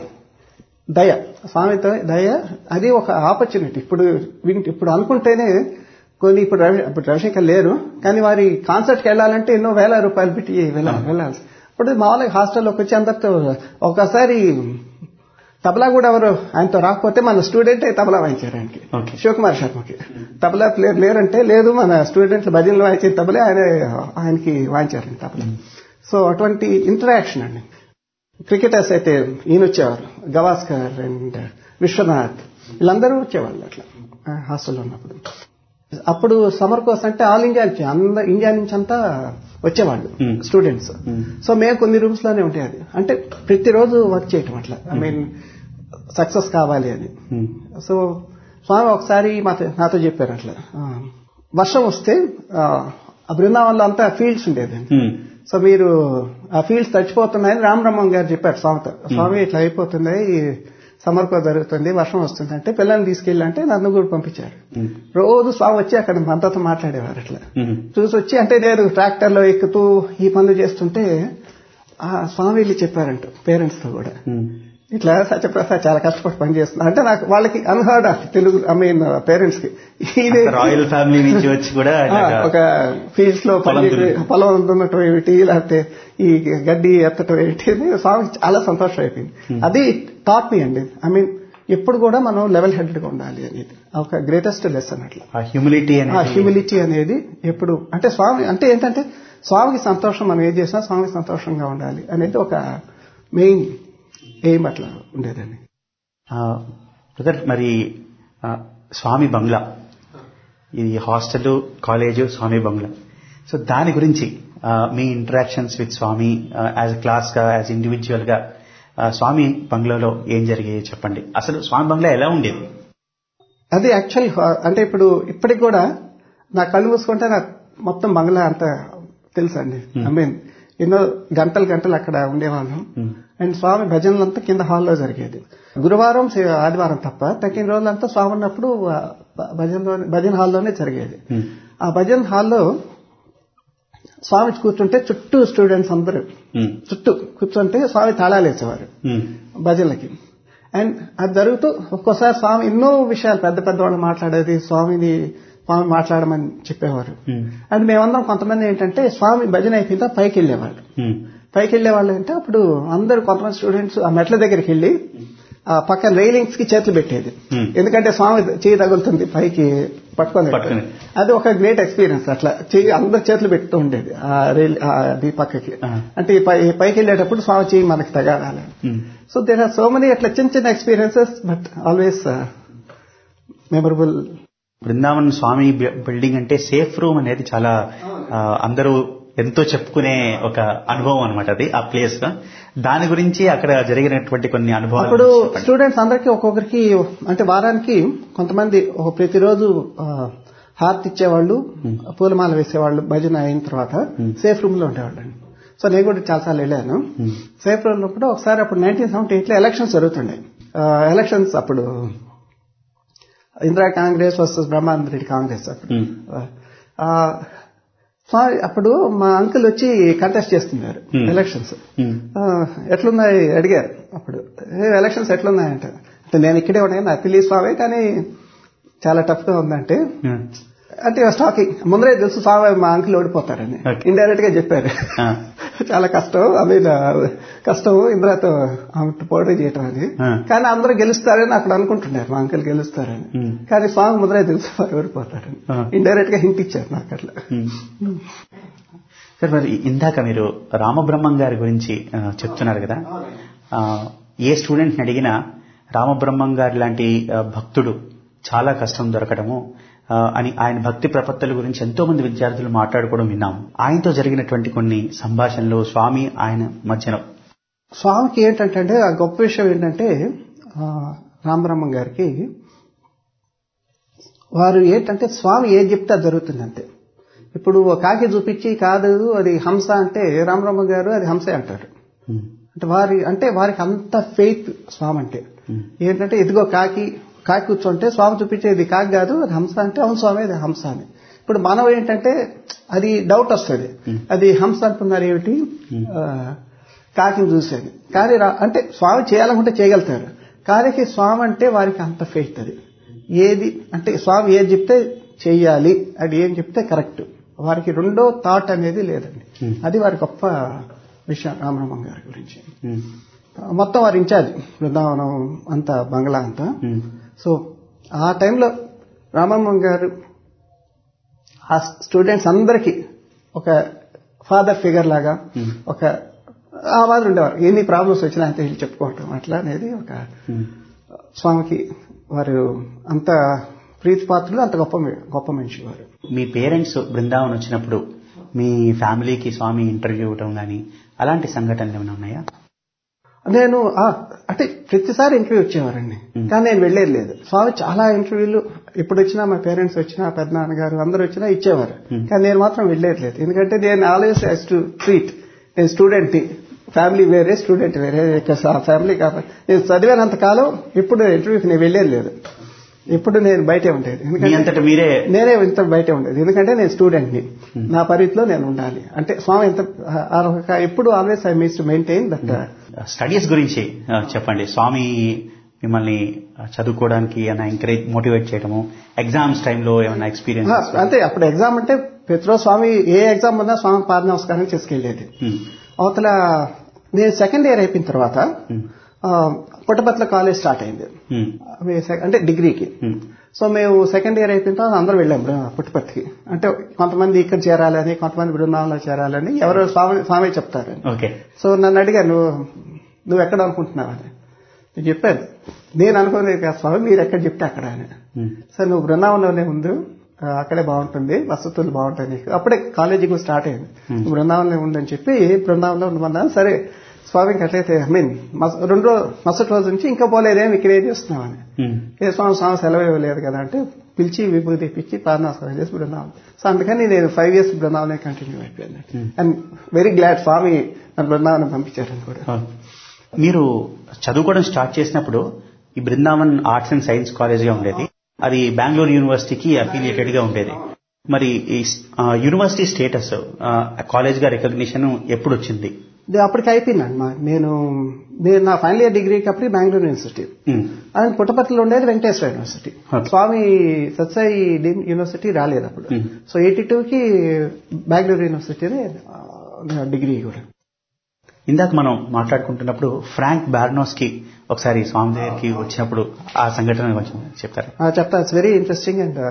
దయ స్వామితో దయ అది ఒక ఆపర్చునిటీ ఇప్పుడు వింట- ఇప్పుడు అనుకుంటేనే కొన్ని ఇప్పుడు రవి ఇప్పుడు రవిశంకర్ లేరు కానీ వారి కాన్సర్ట్కి వెళ్ళాలంటే ఎన్నో వేల రూపాయలు పెట్టి వెళ్ళాలి వెళ్ళాల్సి ఇప్పుడు మామూలుగా హాస్టల్లోకి వచ్చి అందరితో ఒకసారి తబలా కూడా ఎవరు ఆయనతో రాకపోతే మన స్టూడెంట్ తబలా వాయించారు ఆయనకి Okay. శివకుమార్ శర్మకి తబలా ప్లేయర్ లేరంటే లేదు మన స్టూడెంట్లు భజనలు వాయించిన తబలే ఆయన ఆయనకి వాయించారు తబలా సో అటువంటి ఇంటరాక్షన్ అండి క్రికెటర్స్ అయితే ఈయన వచ్చేవారు గవాస్కర్ అండ్ విశ్వనాథ్ వీళ్ళందరూ వచ్చేవాళ్ళు అట్లా ఆ, హాస్టల్లో ఉన్నప్పుడు అప్పుడు సమ్మర్ కోర్స్ అంటే ఆల్ ఇండియా నుంచి అంద ఇండియా నుంచి అంతా వచ్చేవాళ్ళు Hmm. స్టూడెంట్స్ సో మేము కొన్ని రూమ్స్ లోనే ఉంటాయి అది అంటే ప్రతిరోజు వర్క్ చేయటం అట్లా ఐ మీన్ సక్సెస్ కావాలి అని ఉమ్, సో స్వామి ఒకసారి మాతో నాతో చెప్పారు అట్లా ఆ, వర్షం వస్తే ఆ, ఆ బృందావనంలో అంతా ఫీల్డ్స్ ఉండేది ఉమ్, సో మీరు ఆ ఫీల్డ్స్ తడిచిపోతున్నాయని రామబ్రహ్మం గారు చెప్పారు స్వామితో స్వామి ఇట్లా అయిపోతున్నాయి సమర్ప జరుగుతుంది వర్షం వస్తుంది అంటే పిల్లల్ని తీసుకెళ్ళి అంటే నన్ను కూడా పంపించారు ఉమ్, రోజు స్వామి వచ్చి అక్కడ మనతో మాట్లాడేవారు అట్లా ఉమ్, చూసి వచ్చి అంటే నేను ట్రాక్టర్లో ఎక్కుతూ ఈ పనులు చేస్తుంటే ఆ స్వామి వెళ్ళి చెప్పారంట పేరెంట్స్ తో కూడా ఉమ్. ఇట్లా సత్యప్రసాద్ చాలా కష్టపడి పని చేస్తున్నా అంటే నాకు వాళ్ళకి unheard of Telugu I mean parents కి ఇది అంత రాయల్ ఫ్యామిలీ నుంచి వచ్చి కూడా ఆ, ఇలాగా ఒక ఫీల్డ్స్ లో పొలం పని దున్ని- పొలం దున్నటం ఏమిటి లేకపోతే ఈ గడ్డి ఎత్తటం ఏమిటి అని స్వామికి చాలా సంతోషం అయిపోయింది అది టాప్ మీ అండి ఐ మీన్ ఎప్పుడు కూడా మనం లెవెల్ హెడెడ్ గా ఉండాలి అనేది ఒక గ్రేటెస్ట్ లెసన్ అట్లా ఆ హ్యూమిలిటీ ఆ అనేది హ్యూమిలిటీ అనేది ఎప్పుడు అంటే స్వామి అంటే ఏంటంటే స్వామికి సంతోషం మనం ఏం చేసినా స్వామికి సంతోషంగా ఉండాలి అనేది ఒక మెయిన్ ఎయిమ్ అట్లా ఉండేదండి బ్రదర్ మరి ఆ, స్వామి బంగ్లా ఇది hostel college Swami bungalow so దాని గురించి ఆ, మీ interactions with Swami as class గా యాజ్ ఇండివిజువల్ గా ఆ, స్వామి బంగ్లాలో ఏం జరిగాయో చెప్పండి అసలు స్వామి బంగ్లా ఎలా ఉండేది అది యాక్చువల్ అంటే ఇప్పుడు ఇప్పటికి కూడా నా కళ్ళు మూసుకుంటే నాకు మొత్తం బంగ్లా అంత తెలుసండి ఐ మీన్ ఎన్నో గంటలు గంటలు అక్కడ ఉండేవాళ్ళం అండ్ స్వామి భజనలంతా కింద హాల్లో జరిగేది గురువారం శ- ఆదివారం తప్ప తగ్గిన రోజులంతా స్వామి ఉన్నప్పుడు ఆ భ- భజనలో భజన హాల్లోనే జరిగేది Hmm. ఆ భజన హాల్లో స్వామి కూర్చుంటే చుట్టూ స్టూడెంట్స్ అందరూ ఉమ్, చుట్టూ కూర్చుంటే స్వామి తాళాలు వేసేవారు ఉమ్, భజనలకి అండ్ అది జరుగుతూ ఒక్కోసారి స్వామి ఎన్నో విషయాలు పెద్ద పెద్ద వాళ్ళు మాట్లాడేది స్వామిని స్వామి మాట్లాడమని చెప్పేవారు ఉమ్, అండ్ మేమందరం కొంతమంది ఏంటంటే స్వామి భజన అయిపోయిన తర్వాత పైకి వెళ్ళేవాళ్ళు ఉమ్, పైకి వెళ్ళే వాళ్ళు అంటే అప్పుడు అందరు కొంతమంది స్టూడెంట్స్ ఆ మెట్ల దగ్గరికి వెళ్ళి ఆ పక్కన రైలింగ్స్ కి చేతులు పెట్టేది Hmm. ఎందుకంటే స్వామి చేయి తగులుతుంది పైకి పట్టుకొని పట్టుకొని. అది ఒక గ్రేట్ ఎక్స్పీరియన్స్ అట్లా చెయ్యి అందరు చేతులు పెడుతూ ఉండేది ఆ రైల్ ఆ అది పక్కకి Ah. అంటే ఈ పై- ఈ పైకి వెళ్ళేటప్పుడు స్వామి చేయి మనకి తగాలి ఉమ్. So there are so many అట్లా చిన్న చిన్న experiences but always memorable Brindavan Swami బి- బిల్డింగ్ అంటే సేఫ్ రూమ్ అనేది చాలా ఆ, అందరూ ఎంతో చెప్పుకునే ఒక అనుభవం అనమాట అది ఆ ప్లేస్ దాని గురించి అక్కడ జరిగినటువంటి కొన్ని అనుభవాలు అప్పుడు చెప్పండి. స్టూడెంట్స్ అందరికీ ఒక్కొక్కరికి అంటే వారానికి కొంతమంది ఒక ప్రతిరోజు ఆ, హారతి ఇచ్చేవాళ్ళు పూలమాల వేసేవాళ్ళు భజన అయిన తర్వాత సేఫ్ రూమ్ లో ఉండేవాళ్ళు సో నేను కూడా చాలాసార్లు వెళ్ళాను సేఫ్ రూమ్ లో కూడా ఒకసారి అప్పుడు నైన్టీన్ సెవెంటీ ఎయిట్ లో ఎలక్షన్స్ జరుగుతుండే ఎలక్షన్స్ అప్పుడు ఇందిరా కాంగ్రెస్ వర్సెస్ బ్రహ్మానంద రెడ్డి కాంగ్రెస్ అప్పుడు ఉమ్, ఆ, సారీ అప్పుడు మా అంకుల్ వచ్చి కంటెస్ట్ చేస్తున్నారు Hmm. ఎలక్షన్స్ ఉమ్, ఆ, ఎట్లున్నాయి అడిగారు అప్పుడు "ఏ, ఎలక్షన్స్ ఎట్లున్నాయంట అంటే నేను ఇక్కడే ఉన్నాయి నాకు తెలియ స్వామి కానీ చాలా టఫ్ గా ఉందంటే ఉమ్, అంటే స్టాకింగ్ ముందరే తెలుసు స్వామి మా అంకుల్ ఓడిపోతారని Okay. ఇండైరెక్ట్ గా చెప్పారు ఆ. చాలా కష్టం ఐ మీన్ కష్టం ఇంద్రతో పోటీ చేయటం అని ఆ. కానీ అందరూ గెలుస్తారని అక్కడ అనుకుంటున్నారు మా అంకుల్ గెలుస్తారని Hmm. కానీ స్వామి ముందరే తెలుసు వారు ఓడిపోతారని ఆ. ఇండైరెక్ట్ గా హింట్ ఇచ్చారు నాకు అట్లా ఉమ్. సార్ మరి ఇందాక మీరు రామబ్రహ్మం గారి గురించి ఆ, చెప్తున్నారు కదా ఆ, ఏ స్టూడెంట్ని అడిగినా రామబ్రహ్మం గారి లాంటి ఆ, భక్తుడు చాలా కష్టం దొరకడము ఆ, అని ఆయన భక్తి ప్రపత్తుల గురించి ఎంతో మంది విద్యార్థులు మాట్లాడుకోవడం విన్నాం ఆయనతో జరిగినటువంటి కొన్ని సంభాషణలు స్వామి ఆయన మధ్యన స్వామికి ఏంటంటే ఆ గొప్ప విషయం ఏంటంటే ఆ, రామబ్రహ్మం గారికి వారు ఏంటంటే స్వామి ఏం చెప్తే అది జరుగుతుంది అంతే ఇప్పుడు ఓ కాకి చూపించి కాదు అది హంస అంటే రామబ్రహ్మ గారు అది హంసే అంటారు ఉమ్, అంటే వారి అంటే వారికి అంత ఫెయిత్ స్వామి అంటే ఏంటంటే ఇదిగో కాకి కాకి కూర్చుంటే స్వామి చూపించేది కాకి కాదు అది హంస అంటే అవును స్వామి అది హంస అని ఇప్పుడు మనం ఏంటంటే అది డౌట్ వస్తుంది అది హంస అంటున్నారు ఏమిటి ఆ, కాకిని చూసేది కానీ రా- అంటే స్వామి చేయాలనుకుంటే చేయగలుగుతారు కానీ స్వామి అంటే వారికి అంత ఫెయిత్ అది ఏది అంటే స్వామి ఏది చెప్తే చెయ్యాలి అది ఏం చెప్తే కరెక్ట్ వారికి రెండో థాట్ అనేది లేదండి అది వారి గొప్ప విషయం రామరామన్ గారి గురించి ఉమ్, మొత్తం వారి ఇన్ఛార్జ్ బృందావనం అంతా బంగ్లా అంతా ఉమ్, సో ఆ టైంలో రామమ్మ గారు ఆ స్టూడెంట్స్ అందరికీ ఒక ఫాదర్ ఫిగర్ లాగా Hmm. ఒక ఆ వారు ఉండేవారు ఎన్ని ప్రాబ్లమ్స్ వచ్చినా అంతే వీళ్ళు చెప్పుకోవటం అట్లా అనేది ఒక ఉమ్. స్వామికి వారు అంత ప్రీతిపాత్రులు అంత గొప్ప గొప్ప మనిషి వారు మీ పేరెంట్స్ బృందావన్ వచ్చినప్పుడు మీ ఫ్యామిలీకి స్వామి ఇంటర్వ్యూ ఇవ్వటం కానీ అలాంటి సంఘటనలు ఏమైనా ఉన్నాయా నేను ఆ, అంటే ప్రతిసారి ఇంటర్వ్యూ వచ్చేవారండి కానీ నేను వెళ్ళేది లేదు స్వామి చాలా ఇంటర్వ్యూలు ఇప్పుడు వచ్చినా మా పేరెంట్స్ వచ్చినా పెద్దనాన్నగారు అందరూ వచ్చినా ఇచ్చేవారు కానీ నేను మాత్రం వెళ్ళేది లేదు ఎందుకంటే నేను ఆల్వేస్ హెస్ టు ట్రీట్ నేను స్టూడెంట్ ఫ్యామిలీ వేరే స్టూడెంట్ వేరే ఫ్యామిలీ కాబట్టి నేను చదివినంత కాలం ఇప్పుడు ఇంటర్వ్యూకి నేను వెళ్ళేది లేదు ఇప్పుడు నేను బయటే ఉండేది మీ అంతట మీరే నేనే ఇంత బయటే ఉండేది ఎందుకంటే నేను స్టూడెంట్ ని నా పరిధిలో నేను ఉండాలి అంటే స్వామి ఎంత ఆ ఒక ఎప్పుడు always I means to maintain that studies గురించి ఆ, చెప్పండి స్వామి మిమ్మల్ని ఆ, చదువుకోవడానికి ఏమైనా ఎంకరేజ్ మోటివేట్ చేయడము ఎగ్జామ్స్ టైంలో ఏమైనా ఎక్స్పీరియన్స్ ఆ, అంతే అప్పుడు ఎగ్జామ్ అంటే ప్రతిరోజు స్వామి ఏ ఎగ్జామ్ ఉన్నా స్వామి పాద నమస్కారం చేసుకెళ్ళేది అవతల నేను సెకండ్ ఇయర్ అయిపోయిన తర్వాత ఆ, పుట్టపట్ల కాలేజ్ స్టార్ట్ అయింది మీ సె- అంటే డిగ్రీకి సో మేము సెకండ్ ఇయర్ అయిపోయిన తర్వాత అందరూ వెళ్ళాం బృ- పుట్టపర్తికి అంటే కొంతమంది ఇక్కడ చేరాలని కొంతమంది బృందావనంలో చేరాలని ఎవరో స్వామి స్వామి చెప్తారు ఓకే సో నన్ను అడిగారు నువ్వు నువ్వు ఎక్కడ అనుకుంటున్నావని నేను చెప్పాను నేను అనుకునేది కాదు స్వామి మీరు ఎక్కడ చెప్తే అక్కడ అని సార్ నువ్వు బృందావనంలోనే ఉండు ఆ, అక్కడే బాగుంటుంది వసతులు బాగుంటాయి నీకు అప్పుడే కాలేజీ కూడా స్టార్ట్ అయింది నువ్వు బృందావనంలో ఉండని చెప్పి బృందావనంలో ఉండమన్నాను సరే స్వామికి అట్లయితే ఐ మీన్ రెండు రోజు మరుసటి రోజు నుంచి ఇంకా పోలేదేం ఇక్కడ ఏం చేస్తున్నామని ఏ స్వామి స్వామి సెలవు ఇవ్వలేదు కదా అంటే పిలిచి విభూతి తెప్పించి పాదనాస్వామి చేసి బృందావనం సో అందుకని నేను ఫైవ్ ఇయర్స్ బృందావనే కంటిన్యూ అయిపోయాను అండ్ వెరీ గ్లాడ్ స్వామి నన్ను బృందావనం పంపించారని కూడా మీరు చదువుకోవడం స్టార్ట్ చేసినప్పుడు ఈ Brindavan arts and science college గా ఉండేది అది బెంగళూరు యూనివర్సిటీకి అఫిలియేటెడ్ గా ఉండేది మరి ఈ ఆ, యూనివర్సిటీ స్టేటస్ ఆ, కాలేజ్ గా రికగ్నిషన్ ఎప్పుడు వచ్చింది ఇది అప్పటికి అయిపోయిందండి మా నేను నేను నా ఫైనల్ ఇయర్ డిగ్రీకి అప్పుడు బెంగళూరు యూనివర్సిటీ ఉమ్, అండ్ పుట్టపర్తిలో ఉండేది Venkateswara university Okay. Swami Satsai deemed university రాలేదు అప్పుడు Hmm. సో ఎయిటీ కి బెంగళూరు యూనివర్సిటీనే ఆ, డిగ్రీ కూడా ఇందాక మనం మాట్లాడుకుంటున్నప్పుడు ఫ్రాంక్ బార్నోస్ కి ఒకసారి స్వామి దగ్గరికి వచ్చినప్పుడు ఆ సంఘటన కొంచెం చెప్తారా ఆ, చెప్తా it's very interesting and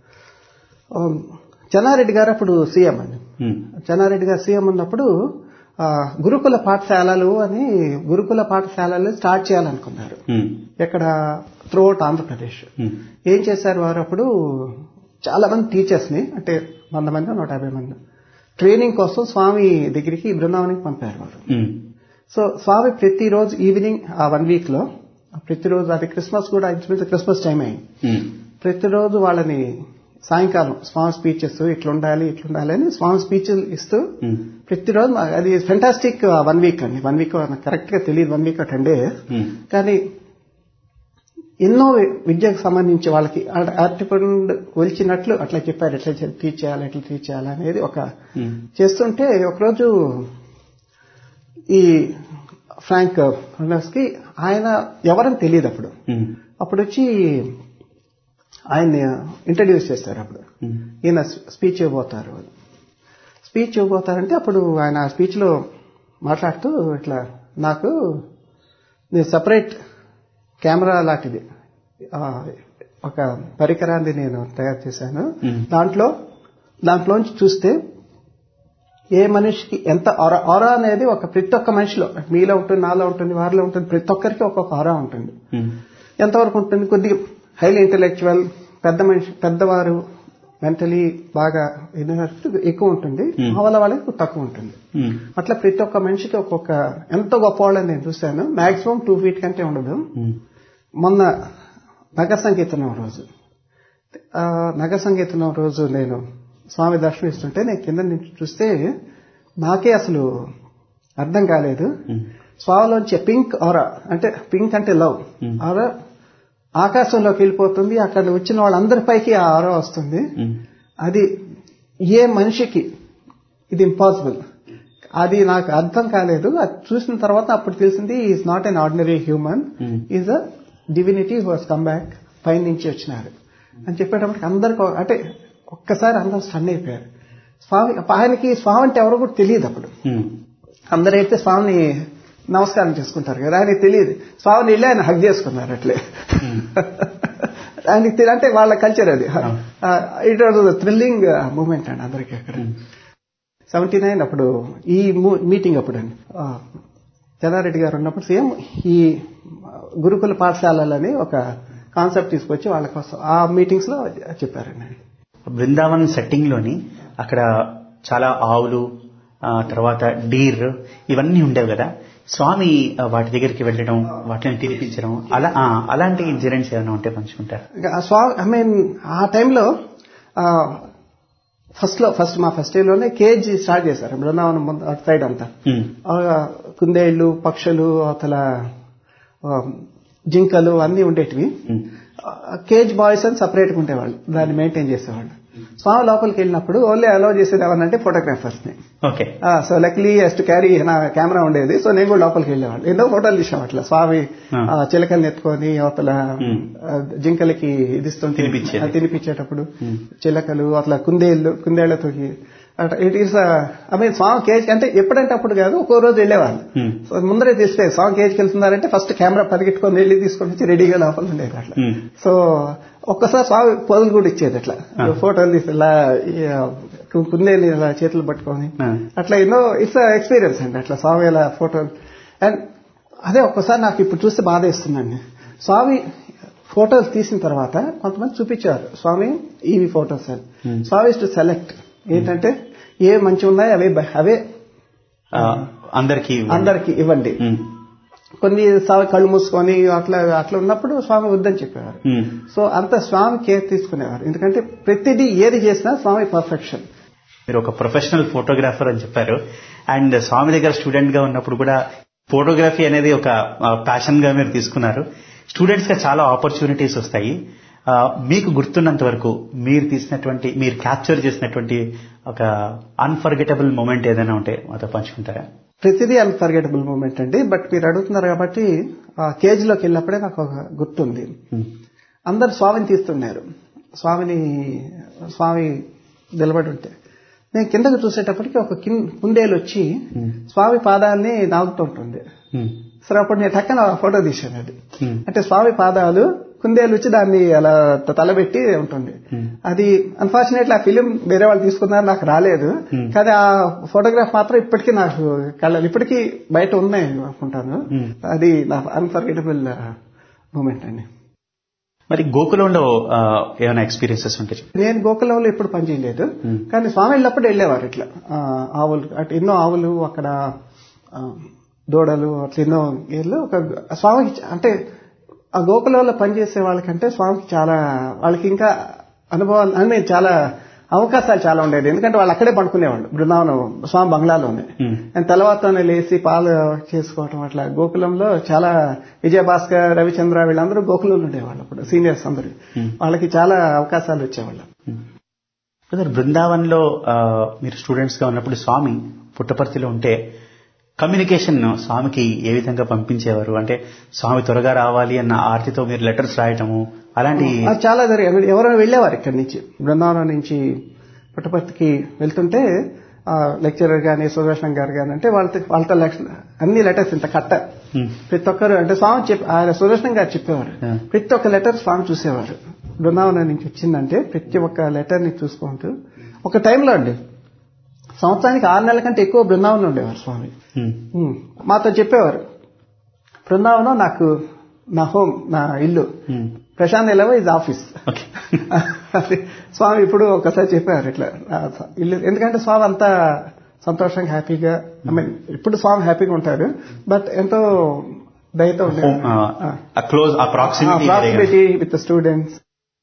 Chenna Reddy గారు అప్పుడు సీఎం అండి ఉమ్, చెన్నారెడ్డి గారు సీఎం ఉన్నప్పుడు ఆ, గురుకుల పాఠశాలలు అని గురుకుల పాఠశాలలు స్టార్ట్ చేయాలనుకున్నారు ఉమ్, ఎక్కడ త్రూఅవుట్ ఆంధ్రప్రదేశ్ ఉమ్, ఏం చేశారు వారు అప్పుడు చాలా మంది టీచర్స్ ని అంటే వంద మంది నూట యాభై మంది ట్రైనింగ్ కోసం స్వామి దగ్గరికి బృందావనికి పంపారు వారు ఉమ్, సో స్వామి ప్రతిరోజు ఈవినింగ్ ఆ వన్ వీక్ లో ప్రతిరోజు అది క్రిస్మస్ కూడా ఇంచుమించు క్రిస్మస్ టైం అయింది ఉమ్, ప్రతిరోజు వాళ్ళని సాయంకాలం స్వామి స్పీచెస్ ఇట్లుండాలి ఇట్లుండాలి అని స్వామి స్పీచెస్ ఇస్తూ ఉమ్, ప్రతిరోజు మా- అది ఫెంటాస్టిక్ వన్ వీక్ అండి వన్ వీక్ కరెక్ట్ గా తెలియదు వన్ వీక్ టెన్ డేస్ ఉమ్, కానీ ఎన్నో వి- విద్యకు సంబంధించి వాళ్ళకి అరటిపండు ఒలిచినట్లు అట్లా చెప్పారు ఎట్లా టీచ్ చేయాలి ఎట్లా టీచ్ చేయాలి అనేది ఒక ఉమ్, చేస్తుంటే ఒకరోజు ఈ ఫ్రాంక్ కి ఆయన ఎవరని తెలియదు అప్పుడు ఉమ్, అప్పుడు వచ్చి ఆయన్ని ఇంట్రడ్యూస్ చేస్తారు అప్పుడు ఉమ్, ఈయన స్పీచ్ ఇవ్వబోతారు స్పీచ్ ఇవ్వబోతారంటే అప్పుడు ఆయన ఆ స్పీచ్ లో మాట్లాడుతూ ఇట్లా నాకు నేను సపరేట్ కెమెరా లాంటిది ఆ, ఒక పరికరాన్ని నేను తయారు చేశాను Hmm. దాంట్లో దాంట్లోంచి చూస్తే ఏ మనిషికి ఎంత ఆరా ఆరా అనేది ఒక ప్రతి ఒక్క మనిషిలో మీలో ఉంటుంది నాలో ఉంటుంది వారిలో ఉంటుంది ప్రతి ఒక్కరికి ఒక్కొక్క ఆరా ఉంటుంది ఉమ్, ఎంతవరకు ఉంటుంది కొద్దిగా హైలీ ఇంటలెక్చువల్ పెద్ద మనిషి పెద్దవారు మెంటలీ బాగా ఎన్నట్టు ఎక్కువ ఉంటుంది Hmm. మా వాళ్ళ వాళ్ళకి తక్కువ ఉంటుంది ఉమ్, అట్లా ప్రతి ఒక్క మనిషికి ఒక్కొక్క ఎంత గొప్ప వాళ్ళని నేను చూశాను మాక్సిమం టూ ఫీట్ కంటే ఉండదు ఉమ్, మొన్న నగర సంకీర్తనం రోజు ఆ, నగర సంకీర్తనం రోజు నేను స్వామి దర్శనం ఇస్తుంటే నేను కింద నుంచి చూస్తే నాకే అసలు అర్థం కాలేదు స్వామిలోంచి పింక్ ఆరా అంటే పింక్ అంటే లవ్ ఆరా ఆకాశంలోకి వెళ్ళిపోతుంది అక్కడ వచ్చిన వాళ్ళందరిపైకి ఆ ఆరా వస్తుంది ఉమ్, అది ఏ మనిషికి ఇది ఇంపాసిబుల్ అది నాకు అర్థం కాలేదు అది చూసిన తర్వాత అప్పుడు తెలిసింది is not an ordinary human Hmm. Is a divinity who has come back పై నుంచి వచ్చినారు అని చెప్పేటప్పటికి అందరికి అంటే ఒక్కసారి అందరూ స్టన్ అయిపోయారు స్వామి ఆయనకి స్వామి అంటే ఎవరో కూడా తెలియదు అప్పుడు ఉమ్, అందరైతే స్వామిని నమస్కారం చేసుకుంటారు కదా ఆయనకి తెలియదు స్వామిని వెళ్ళి ఆయన హగ్ చేసుకున్నారు అట్లే ఆయనకి తెలి- అంటే వాళ్ళ కల్చర్ అది ఇట్ వాజ్ థ్రిల్లింగ్ మూమెంట్ అండి అందరికీ అక్కడ సెవెంటీ నైన్ అప్పుడు ఈ మీటింగ్ అప్పుడు అండి ఆ, చెన్నారెడ్డి గారు ఉన్నప్పుడు సేమ్ ఈ గురుకుల పాఠశాలలని ఒక కాన్సెప్ట్ తీసుకొచ్చి వాళ్ళ కోసం ఆ మీటింగ్స్ లో చెప్పారండి బృందావన్ సెట్టింగ్ లోని అక్కడ చాలా ఆవులు ఆ తర్వాత డీర్ ఇవన్నీ ఉండేవి కదా స్వామి ఆ, వాటి దగ్గరికి వెళ్ళడం వాటిని తినిపించడం అలా ఆ, అలాంటి ఇన్సిడెంట్స్ ఏమైనా ఉంటే పంచుకుంటారు ఇంకా ఆ స్వా ఐ మీన్ ఆ టైంలో ఫస్ట్ లో ఫస్ట్ మా ఫస్ట్ ఇయర్ లోనే కేజీ స్టార్ట్ చేశారు బృందావనం ముందు అటు సైడ్ అంతా ఆ, కుందేళ్లు పక్షులు అవతల ఆ, జింకలు అన్ని ఉండేటివి కేజ్ బాయ్స్ అని సపరేట్ గా ఉండేవాళ్ళు దాన్ని మెయింటైన్ చేసేవాళ్ళు స్వామి లోపలికి వెళ్ళినప్పుడు ఓన్లీ అలౌ చేసేది ఎవరంటే ఫోటోగ్రాఫర్స్ ని okay so luckily to carry నా కెమెరా ఉండేది సో నేను కూడా లోపలికి వెళ్ళేవాళ్ళు ఎన్నో ఫోటోలు తీసాం అట్లా స్వామి ఆ. ఆ, చిలకల్ని ఎత్తుకొని అవతల Hmm. ఆ, జింకలకి ఇది ఇస్తుంటే తినిపించేది. ఆ, తినిపించేటప్పుడు Hmm. చిలకలు అట్లా కుందేళ్ళు కుందేళ్లతో it is I mean Swami cage అంటే ఎప్పుడంటే అప్పుడు కాదు ఒక్కో రోజు వెళ్ళేవాళ్ళు Hmm. సో ముందరే తెలిసిపోయి స్వామి కేజ్కి వెళ్తున్నారంటే ఫస్ట్ కెమెరా పరిగెట్టుకొని వెళ్ళి తీసుకొని వచ్చి రెడీగా లోపల ఉండేది అట్లా Hmm. సో ఒక్కసారి స్వామి పొదులు కూడా ఇచ్చేది అట్లా Ah. ఫోటోలు తీసి ఇలా ఈ, ఆ, కు- కుందేలు ఇలా చేతులు పట్టుకొని Ah. అట్లా ఎన్నో ఇట్స్ ఎక్స్పీరియన్స్ అండి అట్లా స్వామి ఇలా ఫోటోలు అండ్ అదే ఒక్కసారి నాకు ఇప్పుడు చూస్తే బాధ వేస్తుందండి స్వామి ఫోటోలు తీసిన తర్వాత కొంతమంది చూపించారు స్వామి ఇవి ఫోటోస్ అని Hmm. స్వామి టు సెలెక్ట్ ఏంటంటే ఏ మంచి ఉన్నాయి అవే బ- అవే ఆ, అందరికీ ఇవ్వండి. అందరికి ఇవ్వండి ఉమ్, కొన్ని స్వామి కళ్ళు మూసుకొని అట్లా అట్లా ఉన్నప్పుడు స్వామి వద్దని చెప్పేవారు ఉమ్. సో అంత స్వామి కేర్ తీసుకునేవారు ఎందుకంటే ప్రతిదీ ఏది చేసినా స్వామి పర్ఫెక్షన్ మీరు ఒక ప్రొఫెషనల్ ఫోటోగ్రాఫర్ అని చెప్పారు అండ్ స్వామి దగ్గర స్టూడెంట్ గా ఉన్నప్పుడు కూడా ఫోటోగ్రఫీ అనేది ఒక ప్యాషన్ గా మీరు తీసుకున్నారు స్టూడెంట్స్ గా చాలా ఆపర్చునిటీస్ వస్తాయి ఆ, మీకు గుర్తున్నంత వరకు మీరు తీసినటువంటి మీరు క్యాప్చర్ చేసినటువంటి ఒక అన్ఫర్గెటబుల్ మూమెంట్ ఏదైనా ఉంటే మాతో పంచుకుంటారా ప్రతిదీ అన్ఫర్గెటబుల్ మూమెంట్ అండి బట్ మీరు అడుగుతున్నారు కాబట్టి ఆ కేజ్ లోకి వెళ్ళినప్పుడే నాకు ఒక గుర్తుంది ఉమ్, అందరు స్వామిని తీస్తున్నారు స్వామిని స్వామి నిలబడి ఉంటే నేను కిందకు చూసేటప్పటికి ఒక కిన్ కుందేలు వచ్చి Hmm. స్వామి పాదాలని నాగుతుంటుంది ఉమ్, సరే అప్పుడు నేను టక్కన ఫోటో తీశాను అది ఉమ్, అంటే స్వామి పాదాలు కుందేలు వచ్చి దాన్ని అలా త- తలబెట్టి ఉంటుంది Hmm. అది అన్ఫార్చునేట్లీ ఆ ఫిలిం వేరే వాళ్ళు తీసుకున్నారు నాకు రాలేదు Hmm. కానీ ఆ ఫోటోగ్రాఫ్ మాత్రం ఇప్పటికీ నాకు కళ్ళలు ఇప్పటికీ బయట ఉన్నాయి అనుకుంటాను Hmm. అది నా అన్ఫర్గెటబుల్ మూమెంట్ అండి మరి గోకులంలో ఆ, ఏమైనా ఎక్స్పీరియన్సెస్ ఉంటే చెప్పండి. నేను గోకులంలో ఎప్పుడు పనిచేయలేదు Hmm. కానీ స్వామి వెళ్ళినప్పుడు వెళ్ళేవారు ఇట్లా ఆ, ఆవులు అటు ఎన్నో ఆవులు అక్కడ ఆ, దూడలు అట్లా ఎన్నో ఏళ్ళు ఒక స్వామికి చ- అంటే ఆ గోకులంలో పనిచేసే వాళ్ళకంటే స్వామికి చాలా వాళ్ళకి ఇంకా అనుభవాలు అంటే చాలా అవకాశాలు చాలా ఉండేది ఎందుకంటే వాళ్ళు అక్కడే పడుకునేవాళ్ళు బృందావనం స్వామి బంగ్లాలోనే Hmm. అండ్ తెల్లవారుతోనే లేచి పాలు చేసుకోవటం అట్లా గోకులంలో చాలా విజయభాస్కర్ రవిచంద్ర వీళ్ళందరూ గోకులంలో ఉండేవాళ్ళు అప్పుడు సీనియర్స్ అందరూ Hmm. వాళ్ళకి చాలా అవకాశాలు వచ్చేవాళ్ళు బ్రదర్ బృందావన్లో ఆ, మీరు స్టూడెంట్స్ గా ఉన్నప్పుడు స్వామి పుట్టపర్తిలో ఉంటే కమ్యూనికేషన్ స్వామికి ఏ విధంగా పంపించేవారు అంటే స్వామి త్వరగా రావాలి అన్న ఆర్తితో మీరు లెటర్స్ రాయటము అలాంటి అది చాలా జరిగాయి ఎవరైనా వెళ్ళేవారు ఇక్కడి నుంచి బృందావనం నుంచి పుట్టపర్తికి వెళ్తుంటే లెక్చరర్ గాని సుదర్శనం గారు గాని అంటే వాళ్ళతో వాళ్ళతో లెక్- అన్ని లెటర్స్ ఇంత కట్ట Hmm. ప్రతి ఒక్కరు అంటే స్వామి చెప్పి ఆయన సుదర్శనం గారు చెప్పేవారు Yeah. ప్రతి ఒక్క లెటర్ స్వామి చూసేవారు బృందావనం నుంచి వచ్చిందంటే ప్రతి ఒక్క లెటర్ ని చూసుకుంటూ ఒక టైంలో అండి సంవత్సరానికి ఆరు నెలల కంటే ఎక్కువ బృందావనం ఉండేవారు స్వామి Hmm. ఉమ్. మాతో చెప్పేవారు బృందావనం నాకు నా హోమ్ నా ఇల్లు Hmm. ప్రశాంత్ ఎలవ ఇస్ ఆఫీస్ ఓకే అది స్వామి ఇప్పుడు ఒకసారి చెప్పారు ఇట్లా ఆ ఇల్లు ఎందుకంటే స్వామి అంతా సంతోషంగా హ్యాపీగా ఐ మీన్ ఇప్పుడు స్వామి హ్యాపీగా ఉంటారు బట్ ఎంతో దయతో క్లోజ్ ఆ proximity proximity with students